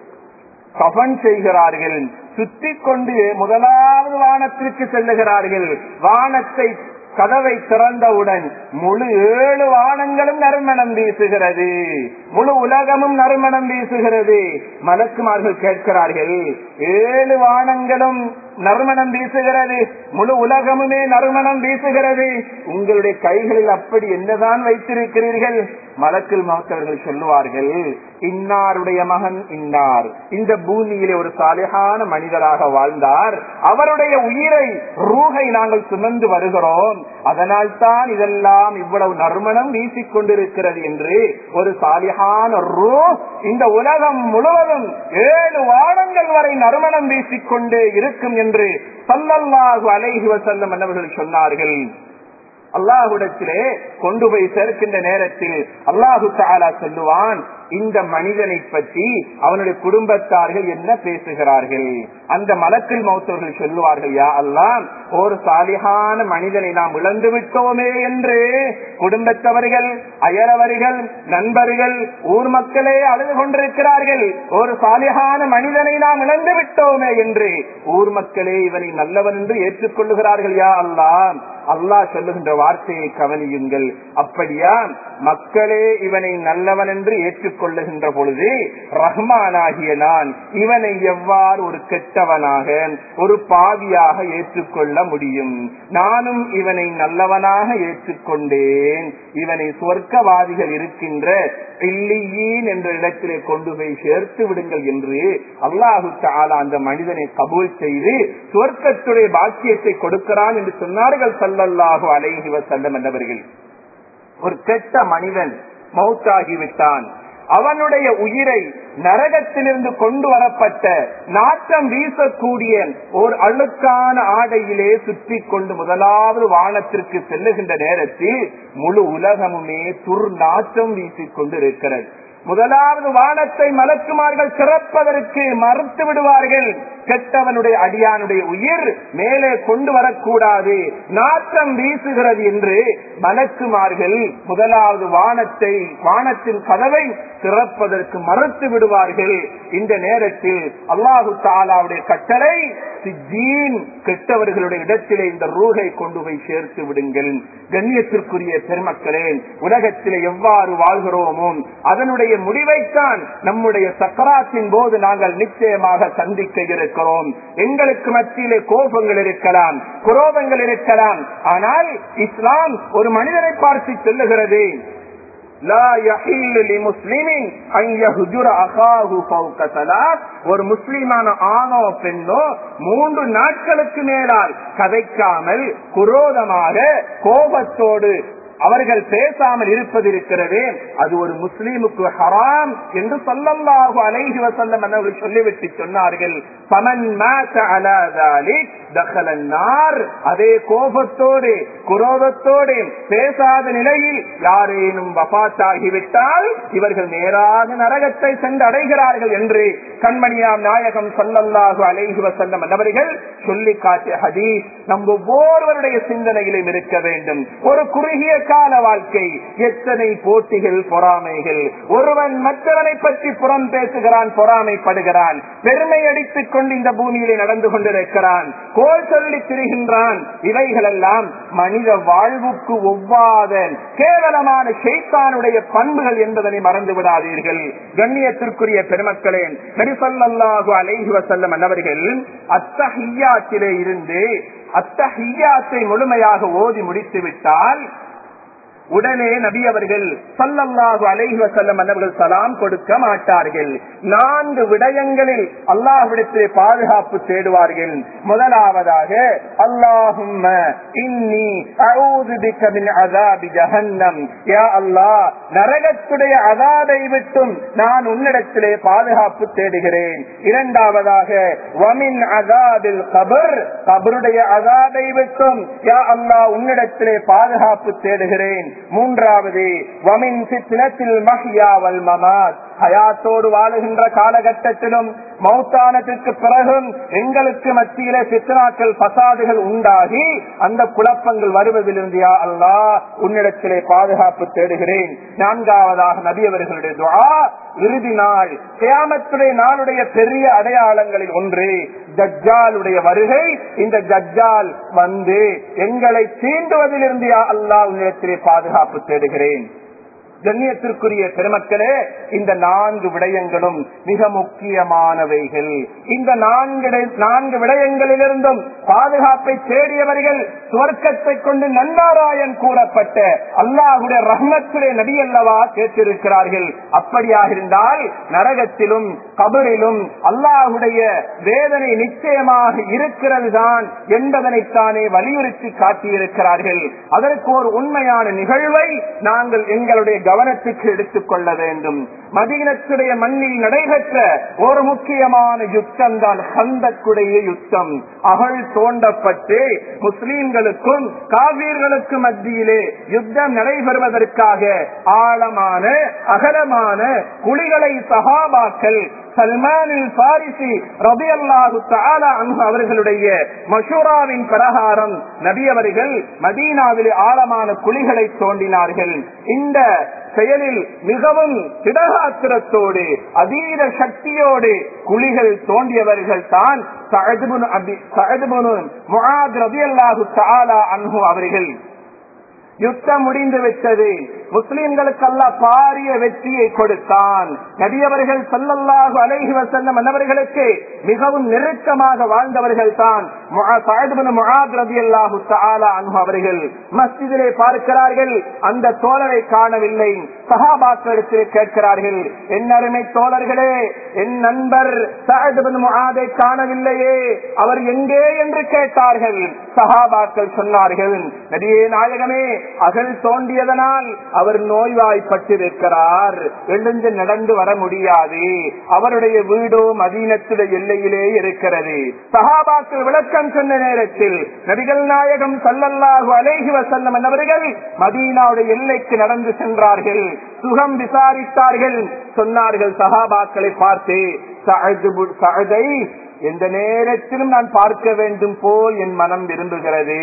கபன் செய்கிறார்கள் சுத்தி கொண்டு முதலாவது வானத்திற்கு செல்லுகிறார்கள் வானத்தை கதவை திறந்தவுடன் முழு ஏழு வானங்களும் நறுமணம் வீசுகிறது முழு உலகமும் நறுமணம் வீசுகிறது மலக்குமார்கள் கேட்கிறார்கள் ஏழு வானங்களும் நறுமணம் வீசுகிறது முழு உலகமுமே நறுமணம் வீசுகிறது உங்களுடைய கைகளில் அப்படி என்னதான் வைத்திருக்கிறீர்கள் மலக்கில் மகத்தவர்கள் சொல்லுவார்கள் இன்னாருடைய மகன் இன்னார் இந்த பூமியிலே ஒரு சாலையான மனிதராக வாழ்ந்தார் அவருடைய உயிரை ரூகை நாங்கள் சுமந்து வருகிறோம் அதனால் தான் இதெல்லாம் இவ்வளவு நறுமணம் வீசிக் கொண்டிருக்கிறது என்று ஒரு சாலியான ரூ இந்த உலகம் முழுவதும் ஏழு வாரங்கள் வரை நறுமணம் வீசிக்கொண்டே இருக்கும் என்று சல்லல்லாஹு அலைஹி வசல்லம் என்னவர்கள் சொன்னார்கள் அல்லாஹுடத்திலே கொண்டு போய் சேர்க்கின்ற நேரத்தில் அல்லாஹு தாலா சொல்லுவான் இந்த மனிதனை பற்றி அவனுடைய குடும்பத்தார்கள் என்ன பேசுகிறார்கள் அந்த மலத்தில் மௌத்தவர்கள் சொல்லுவார்கள் யா அல்லாம் ஒரு சாலிகான மனிதனை நாம் இழந்து விட்டோமே என்று குடும்பத்தவர்கள் அயலவர்கள் நண்பர்கள் ஊர் மக்களே அழுது கொண்டிருக்கிறார்கள் ஒரு சாலிகான மனிதனை நாம் இழந்து விட்டோமே என்று ஊர் மக்களே இவனை நல்லவன் என்று ஏற்றுக்கொள்ளுகிறார்கள் யா அல்லாம் அல்லாஹ் சொல்லுகின்ற வார்த்தையை கவனியுங்கள் அப்படியா மக்களே இவனை நல்லவன் என்று ஏற்றுக்கொள்ளுகின்ற பொழுது ரஹ்மானாகிய நான் இவனை எவ்வாறு ஒரு கெட்டவனாக ஒரு பாவியாக ஏற்றுக்கொள்ள முடியும் நானும் இவனை நல்லவனாக ஏற்றுக்கொண்டேன் இவனை சொர்க்கவாதிகள் இருக்கின்ற பில்லியீன் என்ற இடத்திலே கொண்டு போய் சேர்த்து விடுங்கள் என்று அல்லாஹு தாலா அந்த மனிதனை கபூல் செய்து சொர்க்கத்துடைய பாக்கியத்தை கொடுக்கிறான் என்று சொன்னார்கள் சல்லல்லாஹு அலைஹி வசல்லம் என்றவர்கள் ஒரு கெட்ட மனிதன் மௌத்தாகிவிட்டான் அவனுடைய உயிரை நரகத்திலிருந்து கொண்டு வரப்பட்ட நாட்டம் வீசக்கூடிய ஒரு அழுக்கான ஆடையிலே சுற்றி கொண்டு முதலாவது வானத்திற்கு செல்லுகின்ற நேரத்தில் முழு உலகமுமே துர்நாற்றம் வீசிக் கொண்டிருக்கிறது முதலாவது வானத்தை மலக்குமார்கள் சிறப்பதற்கு மறுத்து விடுவார்கள் கெட்டவனுடைய அடியானுடைய உயிர் மேலே கொண்டு வரக்கூடாது நாற்றம் வீசுகிறது என்று மலக்குமார்கள் முதலாவது வானத்தை வானத்தின் கதவை திறப்பதற்கு மறுத்து விடுவார்கள் இந்த நேரத்தில் அல்லாஹு தாலாவுடைய கட்டளை சிஜீன் கெட்டவர்களுடைய இடத்திலே இந்த ரூகை கொண்டு போய் சேர்த்து விடுங்கள் கண்ணியத்திற்குரிய பெருமக்களே உலகத்திலே எவ்வாறு வாழ்கிறோமோ அதனுடைய முடிவைத்தான் நம்முடைய சக்கராத்தின் போது நாங்கள் நிச்சயமாக சந்திக்க இருக்கிறோம் எங்களுக்கு மத்தியிலே கோபங்கள் இருக்கலாம் குரோதங்கள் இருக்கலாம் ஆனால் இஸ்லாம் ஒரு மனிதனை பார்த்து சொல்லுகிறது ஒரு முஸ்லிமான ஆணோ பெண்ணோ மூன்று நாட்களுக்கு மேலால் கதைக்காமல் குரோதமாக கோபத்தோடு அவர்கள் பேசாமல் இருப்பது இருக்கிறது அது ஒரு முஸ்லீமுக்கு ஹராம் என்று சொல்லல்லாஹு அலைஹி வசல்லம் அவர்கள் சொல்லிவிட்டு சொன்னார்கள் பமன் அதே கோபத்தோடு குரோதத்தோடு பேசாத நிலையில் யாரேனும் வபாத்தாகிவிட்டால் இவர்கள் நேராக நரகத்தை சென்று அடைகிறார்கள் என்று கண்மணியாம் நாயகம் சொல்லல்லாஹு அலைஹி வசல்லம் அவர்கள் சொல்லி காட்டிய ஹதீஸ் நம் ஒவ்வொருவருடைய சிந்தனையிலும் இருக்க வேண்டும் ஒரு குறுகிய கால வாழ்க்கை எத்தனை போட்டிகள் பொறாமைகள் ஒருவன் மற்றவனை பற்றி புறம் பேசுகிறான் பொறாமைப்படுகிறான் பெருமை அடித்துக் கொண்டு இந்த பூமியிலே நடந்து கொண்டிருக்கிறான் கோல் சொல்லி திரிகின்றான் இவைகளெல்லாம் மனித வாழ்வுக்கு ஒவ்வாத கேவலமான ஷெய்தானுடைய பண்புகள் என்பதனை மறந்து விடாதீர்கள் கண்ணியத்திற்குரிய பெருமக்களே நரிசல்லாஹு அலைஹி வசல்லம் அன்னவர்கள் அத்தஹியாத்திலே இருந்து அத்தஹியாத்தை முழுமையாக ஓதி முடித்து விட்டால் உடனே நபி அவர்கள் சல்லல்லாஹு அலைஹி வசல்லம் அவர்கள் சலாம் கொடுக்க மாட்டார்கள் நான்கு விடயங்களில் அல்லாஹ்விடத்திலே பாதுகாப்பு தேடுவார்கள் முதலாவதாக அல்லாஹும்ம இன்னி அஊது பிக்க மின் அஸாபி ஜஹன்னம் யா அல்லாஹ் நரகத்துடைய அதாபை விட்டும் நான் உன்னிடத்திலே பாதுகாப்பு தேடுகிறேன் இரண்டாவதாக வமின் அஸாபில் கபர் கபருடைய அதாபை விட்டும் யா அல்லாஹ் உன்னிடத்திலே பாதுகாப்பு தேடுகிறேன் மூன்றாவது வமின் சித்தினத்தில் மஹியாவல் மமாத் ஹயாத்தோடு வாழுகின்ற காலகட்டத்திலும் மௌத்தானத்திற்கு பிறகும் எங்களுக்கு மத்தியிலே சித்தனாக்கள் பசாதுகள் உண்டாகி அந்த குழப்பங்கள் வருவதிலிருந்து யா அல்லா உன்னிடத்திலே பாதுகாப்பு தேடுகிறேன் நான்காவதாக நபி அவர்களுடைய துவா இறுதி நாள் கியாமத்துடைய நாளுடைய பெரிய அடையாளங்களில் ஒன்று ஜஜ்ஜாலுடைய வருகை இந்த ஜஜ்ஜால் வந்து எங்களை தீண்டுவதிலிருந்து யா அல்லா உன்னிடத்திலே பாதுகாப்பு தேடுகிறேன் கண்ணியத்திற்குரிய பெருமக்களே இந்த நான்கு விடயங்களும் மிக முக்கியமானவைகள் இந்த நான்கு நான்கு விடயங்களிலிருந்தும் பாதுகாப்பை தேடியவர்கள் சுவர்க்கத்தை கொண்டு நன்மாராயன் கூறப்பட்ட அல்லாஹுடைய ரஹ்மத்துடைய நபி அல்லவா கேட்டிருக்கிறார்கள் அப்படியாக இருந்தால் நரகத்திலும் கபரிலும் அல்லாஹுடைய வேதனை நிச்சயமாக இருக்கிறது தான் என்பதனைத்தானே வலியுறுத்தி காட்டியிருக்கிறார்கள் அதற்கு ஒரு உண்மையான நிகழ்வை நாங்கள் எங்களுடைய கவனத்துக்கு எடுத்துக் கொள்ள வேண்டும் மதீனத்துடைய மண்ணில் நடைபெற்ற ஒரு முக்கியமான யுத்தம் தான் ஹந்தக்குடைய யுத்தம் அகழ் தோண்டப்பட்டு முஸ்லீம்களுக்கும் காவீர்களுக்கும் மத்தியிலே யுத்தம் நடைபெறுவதற்காக ஆழமான அகலமான குழிகளை சகாபாக்கள் சல்மானில் பாரிசி ரபி அல்லாஹு அன்பு அவர்களுடைய மஷூராவின் பிரகாரம் நபி அவர்கள் மதீனாவில் ஆழமான குழிகளை தோண்டினார்கள் இந்த செயலில் மிகவும் திடகாத்திரத்தோடு அதீத சக்தியோடு குழிகள் தோண்டியவர்கள் தான் ரபி அல்லாஹு அன்பு அவர்கள் யுத்தம் முடிந்து விட்டது முஸ்லிம்களுக்கல்ல பாரிய வெற்றியை கொடுத்தான் நபியவர்கள் சொல்லல்லாஹு அலைஹி வசல்லம் அவர்களுக்கு மிகவும் நெருக்கமாக வாழ்ந்தவர்கள் தான் அவர்கள் மஸ்ஜிதிலே பார்க்கிறார்கள் அந்த தோழரை காணவில்லை சகாபாக்களிடத்தில் கேட்கிறார்கள் என் அருமை தோழர்களே என் நண்பர் சஹதுபின் முகாதை காணவில்லையே அவர் எங்கே என்று கேட்டார்கள் சகாபாக்கள் சொன்னார்கள் நபியே நாயகமே அகல் தோண்டியதனால் அவர் நோய்வாய்ப்பட்டிருக்கிறார் எழுந்து நடந்து வர முடியாது அவருடைய வீடோ மதீனத்துடைய எல்லையிலே இருக்கிறது சஹாபாக்கள் விளக்கம் சொன்ன நேரத்தில் நபிகள் நாயகம் சல்லல்லாஹு அலைஹி வசல்லம் அவர்கள் மதீனாவுடைய எல்லைக்கு நடந்து சென்றார்கள் சுகம் விசாரித்தார்கள் சொன்னார்கள் சஹாபாக்களை பார்த்து "சஅது- சஅதை எந்த நேரத்திலும் நான் பார்க்க வேண்டும் போல் என் மனம் விரும்புகிறது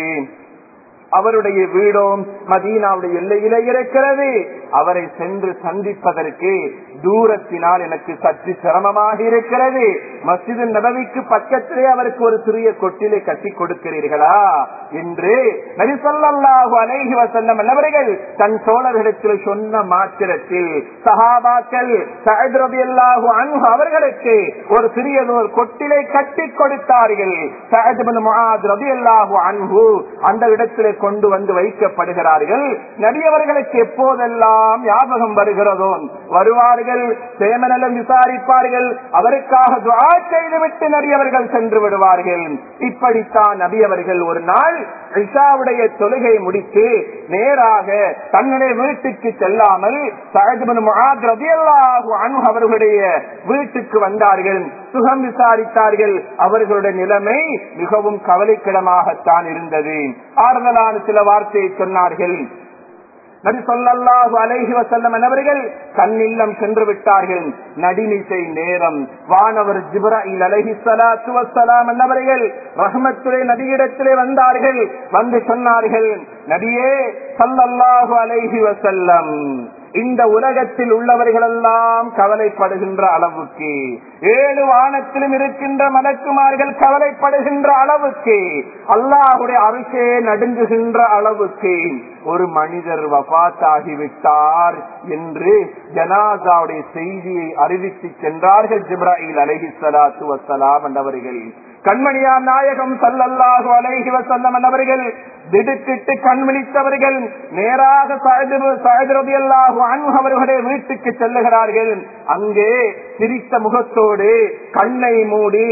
அவருடைய வீடும் மதீனாவுடைய எல்லையிலே இருக்கிறது அவரை சென்று சந்திப்பதற்கு தூரத்தினால் எனக்கு சற்று சிரமமாக இருக்கிறது மஸ்ஜிது நபவிக்கு பக்கத்திலே அவருக்கு ஒரு சிறிய கொட்டிலை கட்டி கொடுக்கிறீர்களா என்று நரிசல்லாஹு அலைஹி வசல்லம் அவர்கள் தன் தோழர்களிடத்தில் சொன்ன மாத்திரத்தில் சஹாபாக்கள் சஹத் ரலியல்லாஹு அன்ஹு அவர்களுக்கு ஒரு சிறியதொரு கொட்டிலை கட்டி கொடுத்தார்கள் சஹத் பின் முஆத் ரலியல்லாஹு அன்ஹு அந்த இடத்திலே கொண்டு வந்து வைக்கப்படுகிறார்கள் நபியவர்களுக்கு எப்போதெல்லாம் ஞாபகம் வருகிறதோ வருவார்கள் சேமநலம் விசாரிப்பார்கள் அவருக்காக துஆ செய்துவிட்டு நபியவர்கள் சென்று விடுவார்கள் இப்படித்தான் நபியவர்கள் ஒரு நாள் இஷாவுடைய தொழுகை முடித்து நேராக தன்னுடைய வீட்டுக்கு செல்லாமல் சஹத் பின் முஆத் ரலியல்லாஹு அன்ஹு அவர்களுடைய வீட்டுக்கு வந்தார்கள் சுகம் விசாரித்தார்கள் அவர்களுடைய நிலைமை மிகவும் கவலைக்கிடமாகத்தான் இருந்தது ஆறுதலான சில வார்த்தையை சொன்னார்கள் நபி சொல்லல்லாஹு அலைஹி வசல்லம் அவர்கள் கண்ணில்லம் சென்று விட்டார்கள் நடிமிசை நேரம் வானவர் ஜிப்ராயில் அலைஹி ஸலாத்து வஸ்ஸலாம் என்பவர்கள் ரஹ்மத்துடைய நபியிடத்திலே வந்தார்கள் வந்து சொன்னார்கள் நபியே சல்லல்லாஹு அலைஹி வசல்லம் இந்த உலகத்தில் உள்ளவர்களெல்லாம் கவலைப்படுகின்ற அளவுக்கு ஏழு வானத்திலும் இருக்கின்ற மலக்குமார்கள் கவலைப்படுகின்ற அளவுக்கு அல்லாஹுடைய அரிசே நடுங்குகின்ற அளவுக்கு ஒரு மனிதர் வபாத்தாகிவிட்டார் என்று ஜனாசாவுடைய செய்தியை அறிவித்து சென்றார்கள் ஜிப்ராயில் அலஹி சலாத்து வசலாம் என்றவர்கள் கண்மணியா நாயகம் சல்லல்லாஹு அலைஹி வசல்லம் அவர்கள் திடுக்கிட்டு கண்விழித்தவர்கள் நேராக சாயதிரதியல்லாஹு அன்ஹு அவர்களுடைய வீட்டுக்கு செல்லுகிறார்கள் அங்கே சிரித்த முகத்தோடு கண்ணை மூடி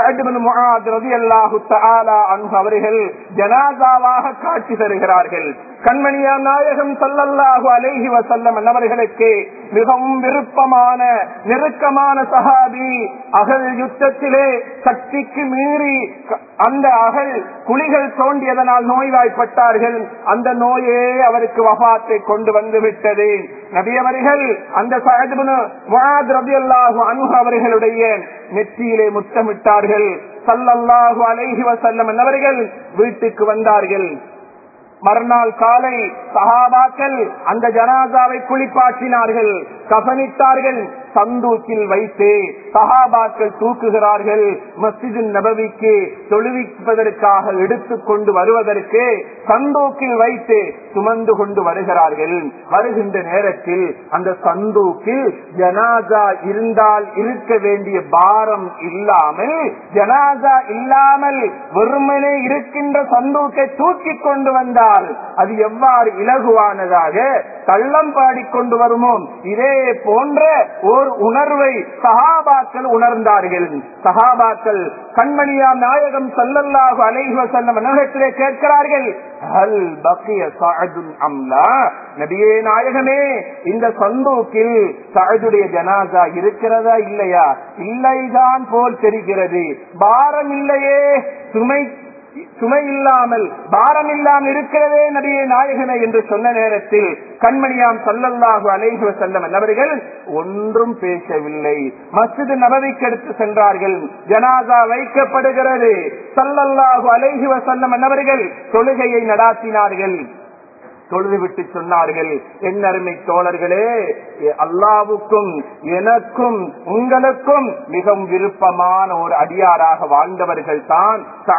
ரதியல்லாஹு தஆலா அன்ஹு அவர்கள் ஜனாசாவாக காட்சி தருகிறார்கள் கண்மணியா நாயகம் சல்லல்லாஹு அலைஹி வசல்லம் அவர்களுக்கு மிகவும் விருப்பமான நெருக்கமான சஹாபி அகல் யுத்தத்திலே சக்திக்கு மீறி அந்த அகல் குழிகள் தோண்டியதனால் நோய்வாய்ப்பட்டார்கள் அந்த நோயே அவருக்கு வபாத்தை கொண்டு வந்து விட்டது நபியவர்கள் அந்த ரபியல்லாஹு அனுகு அவர்களுடைய நெற்றியிலே முத்தமிட்டார்கள் சல்லல்லாஹு அலைஹி வசல்லம் அவர்கள் வீட்டுக்கு வந்தார்கள் மறுநாள் காலை சஹாபாக்கள் அந்த ஜனாசாவை குளிப்பாற்றினார்கள் கசனித்தார்கள் சந்தூக்கில் வைத்து சஹாபாக்கள் தூக்குகிறார்கள் மஸ்ஜிது நபவிக்கு தொழுவிப்பதற்காக எடுத்துக் கொண்டு வருவதற்கு சந்தூக்கில் வைத்து சுமந்து கொண்டு வருகிறார்கள் வருகின்ற நேரத்தில் அந்த சந்தூக்கில் ஜனாசா இருந்தால் இருக்க வேண்டிய பாரம் இல்லாமல் ஜனாசா இல்லாமல் வெறுமனே இருக்கின்ற சந்தூக்கை தூக்கி கொண்டு வந்தால் அது எவ்வாறு இலகுவானதாக தள்ளம் பாடிக்கொண்டு வருமோ இதே போன்ற ஓர் உணர்வை சஹாபாக்கள் உணர்ந்தார்கள் சஹாபாக்கள் கண்மணியா நாயகம் சல்லல்லாஹு அலைஹி வஸல்லம் நகரத்திலே கேட்கிறார்கள் ஹல் பக்கிய சஅதுன் அம்லா நபியே நாயகமே இந்த சந்தூக்கில் சஅதுடைய ஜனாசா இருக்கிறதா இல்லையா இல்லைதான் போல் தெரிகிறது பாரம் இல்லையே சுமை சுமை இல்லாமல் பாரம் இல்லாமல் இருக்கிறதே நபியே நாயகனே என்று சொன்ன நேரத்தில் கண்மணியாம் சல்லல்லாஹு அலைஹி வஸல்லம் அவர்கள் ஒன்றும் பேசவில்லை மஸ்ஜித் நபவிக்கு எடுத்து சென்றார்கள் ஜனாசா வைக்கப்படுகிறது சல்லல்லாஹு அலைஹி வஸல்லம் அவர்கள் தொழுகையை நடாத்தினார்கள் தொழுது விட்டு சொன்னார்கள் என் அருமை தோழர்களே அல்லாவுக்கும் எனக்கும் உங்களுக்கும் மிகவும் விருப்பமான ஒரு அடியாராக வாழ்ந்தவர்கள் தான்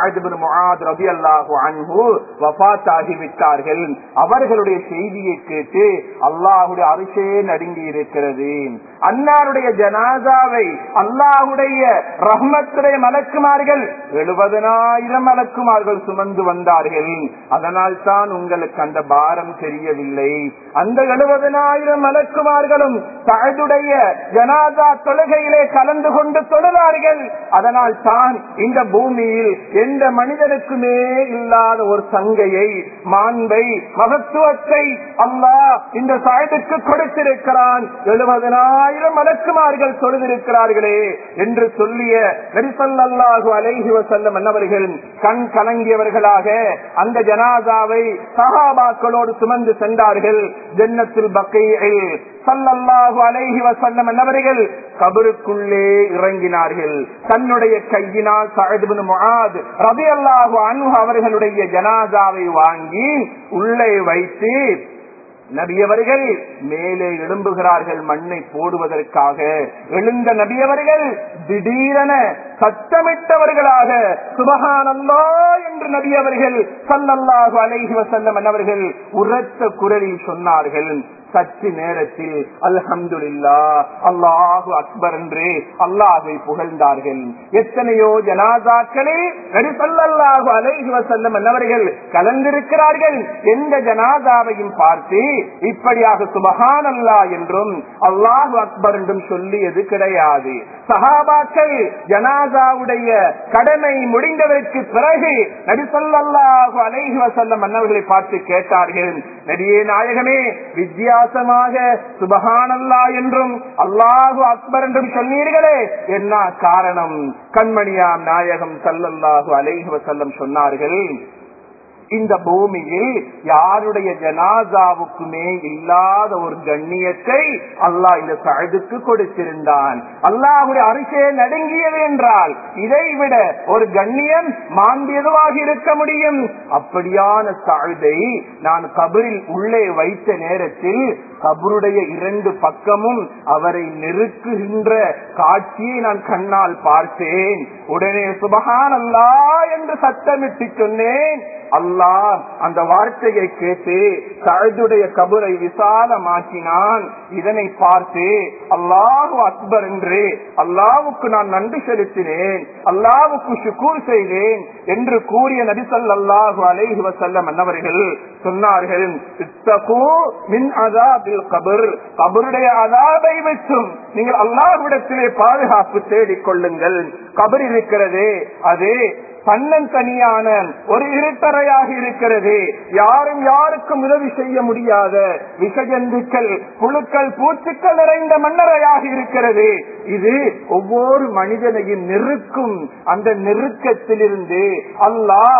ரபி அல்லாஹு அன்பு வபாத் ஆகிவிட்டார்கள் அவர்களுடைய செய்தியை கேட்டு அல்லாஹுடைய அரிசே நடுங்கி இருக்கிறது அன்னாருடைய ஜனாதாவை அல்லாஹுடைய ரஹ்மத்துடைய மலக்குமார்கள் எழுபதனாயிரம் மலக்குமார்கள் சுமந்து வந்தார்கள் அதனால் தான் உங்களுக்கு அந்த பாரம் அடையாளம் தெரியவில்லை அந்த எழுபதனாயிரம் மலக்குமார்களும் தழுடைய ஜனாதா தொழுகையிலே கலந்து கொண்டு தொழுதார்கள் அதனால் தான் இந்த பூமியில் எந்த மனிதனுக்குமே இல்லாத ஒரு சங்கையை மாண்பை மகத்துவத்தை அல்லாஹ் இந்த சாயதுக்கு கொடுத்திருக்கிறான் எழுபதனாயிரம் மலக்குமார்கள் தொழுதிருக்கிறார்களே என்று சொல்லிய நரிசல்லாஹு அலைஹி வசல்லம் என்னவர்கள் கண் கலங்கியவர்களாக அந்த ஜனாதாவை சஹாபாக்களோடு சுமந்து சென்றார்கள் ஜன்னத்தில் பக்கையில் சல்லல்லாஹு அலைஹி வசல்லம் என்னவர்கள் கபருக்குள்ளே இறங்கினார்கள் தன்னுடைய கையினால் சஹதுபின் முஆத் ரபியல்லாஹு அன்ஹு அவர்களுடைய ஜனாதாவை வாங்கி உள்ளே வைத்து நபியவர்கள் மேலே எழும்புகிறார்கள் மண்ணை போடுவதற்காக எழுந்த நபியவர்கள் திடீரென சத்தமிட்டவர்களாக சுபகானல்லா என்று நபியவர்கள் சல்லல்லாஹு அலைஹி வசல்லம் அவர்கள் உரத்த குரலில் சொன்னார்கள் சற்று நேரத்தில் அல்ஹம்துலில்லா அல்லாஹு அக்பர் என்று அல்லாஹை புகழ்ந்தார்கள் எத்தனையோ ஜனாதாக்களில் நரிசல்லாஹு அலைஹி வசல்லம் என்னவர்கள் கலந்திருக்கிறார்கள் எந்த ஜனாதாவையும் பார்த்து இப்படியாக சுபஹான் அல்லா என்றும் அல்லாஹு அக்பர் என்றும் சொல்லியது கிடையாது சஹாபாக்கள் ஜனாதாவுடைய கடமை முடிந்ததற்கு பிறகு நரிசல்லாஹு அலைஹி வசல்லம் அன்னவர்களை பார்த்து கேட்டார்கள் நடிகே நாயகமே வித்தியாசமாக சுபஹானல்லா என்றும் அல்லாஹு அக்பர் என்றும் சொன்னீர்களே என்ன காரணம் கண்மணியாம் நாயகம் சல்லல்லாஹு அலைஹி வசல்லம் சொன்னார்கள் இந்த பூமியில் யாருடைய ஜனாசாவுக்குமே இல்லாத ஒரு கண்ணியத்தை அல்லாஹ் இந்த சழுதுக்கு கொடுத்திருந்தான் அல்லாஹுடைய அரிசே நடுங்கியது என்றால் இதை விட ஒரு கண்ணியம் மாண்டியதுவாக இருக்க முடியும் அப்படியான சழுதை நான் கபரில் உள்ளே வைத்த நேரத்தில் கபருடைய இரண்டு பக்கமும் அவரை நெருக்குகின்ற காட்சியை நான் கண்ணால் பார்த்தேன் உடனே சுபகான் அல்லா என்று சத்தமிட்டு சொன்னேன் அல்லாஹ் அந்த வார்த்தையை கேட்டு சழுதுடைய கபரை விசாலமாக்கினான் இதனை பார்த்து அல்லாஹு அக்பர் என்று அல்லாவுக்கு நான் நன்றி செலுத்தினேன் அல்லாவுக்கு சுக்கூர் செய்தேன் என்று கூறிய நபிசல் அல்லாஹு அலைஹி வசல்லம் அன்னவர்கள் சொன்னார்கள் மின் அதாபில் கபர் கபருடைய அதாபை வச்சும் நீங்கள் அல்லாஹ்விடத்திலே பாதுகாப்பு தேடிக் கொள்ளுங்கள் கபர் இருக்கிறதே அது தன்னன் தனியான ஒரு இருட்டறையாக இருக்கிறது யாரும் யாருக்கும் உதவி செய்ய முடியாத விஷஜந்துக்கள் புழுக்கள் பூச்சிக்கள் நிறைந்த மன்னரையாக இருக்கிறது இது ஒவ்வொரு மனிதனையும் நெருக்கும் அந்த நெருக்கத்திலிருந்து அல்லாஹ்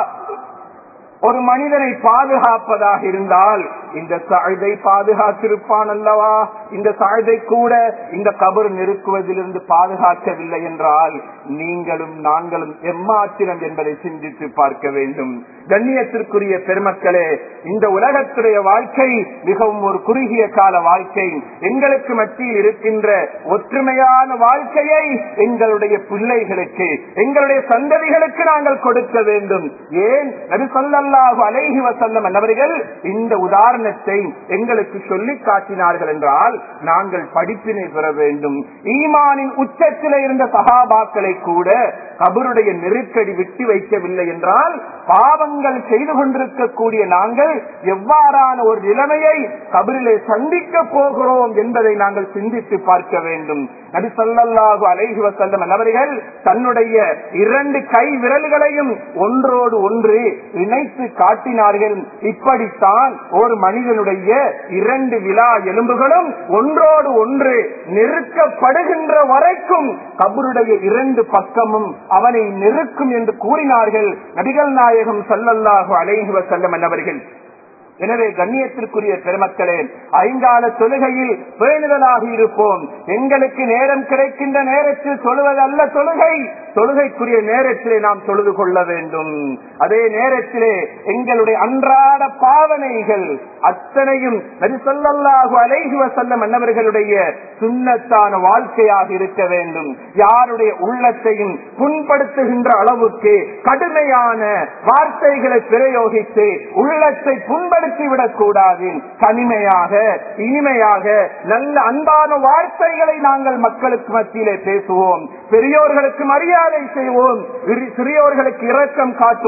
ஒரு மனிதனை பாதுகாப்பதாக இருந்தால் இந்த சாழ்தை பாதுகாத்திருப்பான் அல்லவா இந்த சாழ்தை கூட இந்த கபர் நெருக்குவதிலிருந்து பாதுகாக்கவில்லை என்றால் நீங்களும் நாங்களும் எம்மாத்திரம் என்பதை சிந்தித்து பார்க்க வேண்டும் கண்ணியத்திற்குரிய பெருமக்களே இந்த உலகத்துடைய வாழ்க்கை மிகவும் ஒரு குறுகிய கால வாழ்க்கை எங்களுக்கு மத்தியில் இருக்கின்ற ஒற்றுமையான வாழ்க்கையை எங்களுடைய பிள்ளைகளுக்கு எங்களுடைய சந்ததிகளுக்கு நாங்கள் கொடுக்க வேண்டும் ஏன் நபி சொல்லல்லாஹு அலைஹி வசல்லம் அவர்கள் இந்த உதாரணத்தை எங்களுக்கு சொல்லி காட்டினார்கள் என்றால் நாங்கள் படிப்பினை பெற வேண்டும் ஈமானின் உச்சத்திலே இருந்த சகாபாக்களை கூட கபருடைய நெருக்கடி விட்டு வைக்கவில்லை என்றால் பாவங்கள் செய்து கொண்டிருக்கக்கூடிய நாங்கள் எவ்வாறான ஒரு நிலைமையை கபரிலே சந்திக்க போகிறோம் என்பதை நாங்கள் சிந்தித்து பார்க்க வேண்டும் நபி சொல்லல்லாஹு அலைஹி வசல்லம் அவர்கள் தன்னுடைய இரண்டு கை விரல்களையும் ஒன்றோடு ஒன்று இணைத்து காட்டினார்கள் இப்படித்தான் ஒரு மனிதனுடைய இரண்டு விழா எலும்புகளும் ஒன்றோடு ஒன்று நெருக்கப்படுகின்ற வரைக்கும் கபருடைய இரண்டு பக்கமும் அவனை நெருக்கும் என்று கூறினார்கள் நபிகள் நாயகம் சல்லல்லாஹு அலைஹி வசல்லம் அவர்கள் எனவே கண்ணியத்திற்குரிய பெருமக்களே ஐங்கால தொழுகையில் பேணுதலாக இருப்போம் எங்களுக்கு நேரம் கிடைக்கின்ற நேரத்தில் தொழுவது அல்ல தொழுகை தொழுகைக்குரிய நேரத்திலே நாம் தொழுது கொள்ள வேண்டும் அதே நேரத்திலே எங்களுடைய அன்றாட பாவனைகள் அத்தனையும் நரிசல்லாஹு அலைஹி வசல்லம் அன்னவர்களுடைய சுண்ணத்தான வாழ்க்கையாக இருக்க வேண்டும் யாருடைய உள்ளத்தையும் புண்படுத்துகின்ற அளவுக்கு கடுமையான வார்த்தைகளை பிரயோகித்து உள்ளத்தை புண்படுத்தி விடக் கூடாது தனிமையாக இனிமையாக நல்ல அன்பான வார்த்தைகளை நாங்கள் மக்களுக்கு மத்தியிலே பேசுவோம் பெரியோர்களுக்கு மரியாதை செய்வோம் சிறியோர்களுக்கு இரக்கம் காட்டுவோம்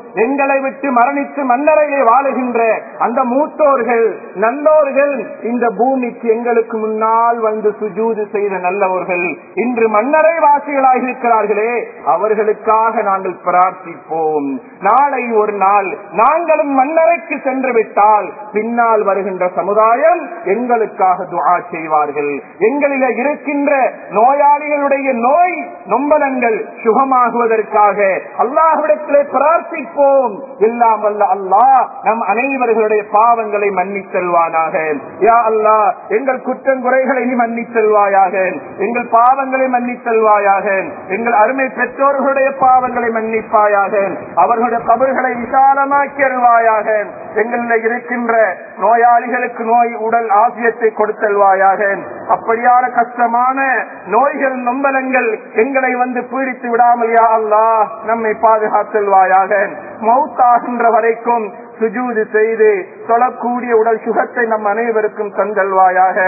எங்களை விட்டு மரணித்து மன்னரையிலே வாழுகின்ற அந்த மூத்தோர்கள் நல்லோர்கள் இந்த பூமிக்கு எங்களுக்கு முன்னால் வந்து சுஜூது செய்த நல்லவர்கள் இன்று மன்னரை வாசிகளாக இருக்கிறார்களே அவர்களுக்காக நாங்கள் பிரார்த்திப்போம் நாளை ஒரு நாள் நாங்களும் மன்னரைக்கு சென்று விட்டால் பின்னால் வருகின்ற சமுதாயம் எங்களுக்காக துஆ செய்வார்கள் எங்களில இருக்கின்ற நோயாளிகளுடைய நோய் நொம்பலங்கள் சுகமாகுவதற்காக அல்லாஹ்விடத்திலே பிரார்த்திப்போம் எல்லாம் வல்ல அல்லாஹ் நம் அனைவர்களுடைய பாவங்களை மன்னித் செல்வானாக யா அல்லாஹ் எங்கள் குற்றங்குறைகளை நீ மன்னித் செல்வாயாக எங்கள் பாவங்களை மன்னித் செல்வாயாக எங்கள் அருமை பெற்றோர்களுடைய பாவங்களை மன்னிப்பாயாக அவர்களுடைய கபர்களை விசாலமாக்கி அருள்வாயாக எங்களில் இருக்கின்ற நோயாளிகளுக்கு நோய் உடல் ஆசியத்தை கொடுத்தல்வாயாக அப்படியான கஷ்டமான நோய்கள் நொம்பலங்கள் எங்களை வந்து பீடித்து விடாமல் யா அல்லாஹ் நம்மை பாதுகாத்தல்வாயாக மௌத்தாகின்ற வரைக்கும் சுஜூது செய்து தொழக்கூடிய உடல் சுகத்தை நம் அனைவருக்கும் தந்தல்வாயாக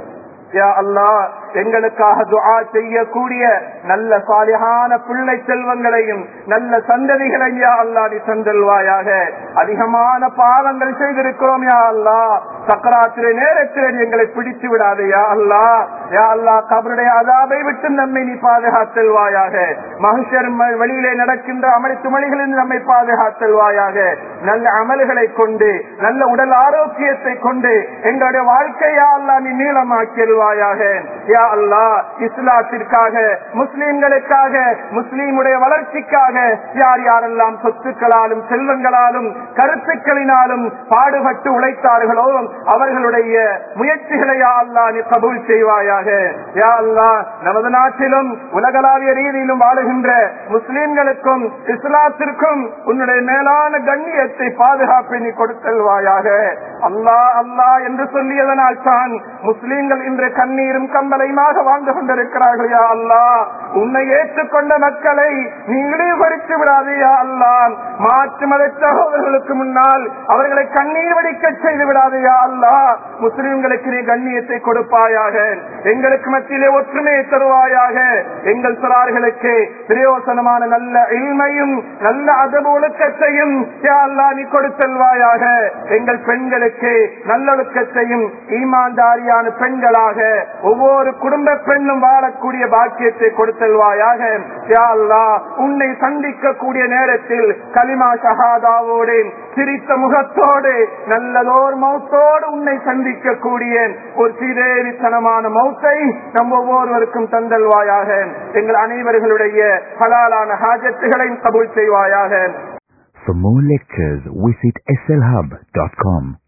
யா அல்லாஹ் எங்களுக்காக துஆ செய்யக்கூடிய நல்ல சாலிகான பிள்ளை செல்வங்களையும் நல்ல சந்ததிகளையும் யா அல்லாஹ் நீ தந்தல்வாயாக அதிகமான பாவங்கள் செய்திருக்கிறோம் யா அல்லாஹ் சக்கராத்திர நேரத்தில் எங்களை பிடித்து விடாது யா அல்லாஹ் யா அல்லாஹ் கபருடைய அதாபை விட்டு நம்மை நீ பாதுகாத்தல்வாயாக மகிஷர் ம- வெளியிலே நடக்கின்ற அமளித்து மொழிகளில் நம்மை பாதுகாத்தல்வாயாக நல்ல அமல்களை கொண்டு நல்ல உடல் ஆரோக்கியத்தை கொண்டு எங்களுடைய வாழ்க்கையா அல்லா நீ நீளமாக்கிடுவாயாக யா அல்லா இஸ்லாத்திற்காக முஸ்லிம்களுக்காக முஸ்லீமுடைய வளர்ச்சிக்காக யார் யாரெல்லாம் சொத்துக்களாலும் செல்வங்களாலும் கருத்துக்களினாலும் பாடுபட்டு உழைத்தார்களோ அவர்களுடைய முயற்சிகளை யா அல்லா நீ கபூல் செய்வாயாக யா அல்லா நமது நாட்டிலும் உலகளாவிய ரீதியிலும் வாழுகின்ற முஸ்லிம்களுக்கும் இஸ்லாத்திற்கும் உன்னுடைய மேலான கண்ணியத்தை பாதுகாப்பை நீ கொடுத்தல்வாயாக அல்லாஹ் அல்லாஹ் என்று சொல்லியதனால் தான் முஸ்லிம்கள் இன்று கண்ணீரும் கம்பலையுமாக வாழ்ந்து கொண்டிருக்கிறார்கள் யா அல்லாஹ் உன்னை ஏற்றுக்கொண்ட மக்களை நீ இழிவுபடுத்தி விடாதே யா அல்லாஹ் மாற்று மத சகோதரர்களுக்கு முன்னால் அவர்களை கண்ணீர் வடிக்க செய்து விடாதே யா அல்லாஹ் முஸ்லிம்களுக்கு நீ கண்ணியத்தை கொடுப்பாயாக எங்களுக்கு மத்தியிலே ஒற்றுமையை தருவாயாக எங்கள் சிறார்களுக்கு பிரயோசனமான நல்ல இல்மையும் நல்ல அதபு ஒழுக்கத்தையும் யா அல்லாஹ் நீ கொடுத்தல்வாயாக எங்கள் பெண்களுக்கு நல்லொழுக்கத்தையும் ஈமான்தாரியான பெண்களாக ஒவ்வொரு குடும்ப பெண்ணும் வாழக்கூடிய பாக்கியத்தை கொடுத்தல்வாயாக யா அல்லாஹ் உன்னை சந்திக்கக்கூடிய நேரத்தில் கலிமா ஷஹாதாவோடு சிரித்த முகத்தோடு நல்லதோர் மௌத்தோடு உன்னை சந்திக்கக்கூடிய ஒரு சீரேரித்தனமான மௌத்தை நம் ஒவ்வொருவருக்கும் தந்தல்வாயாக எங்கள் அனைவர்களுடைய ஹலாலான ஹாஜத்துகளையும் கபூல் செய்வாயாக For more lectures, visit slhub.com.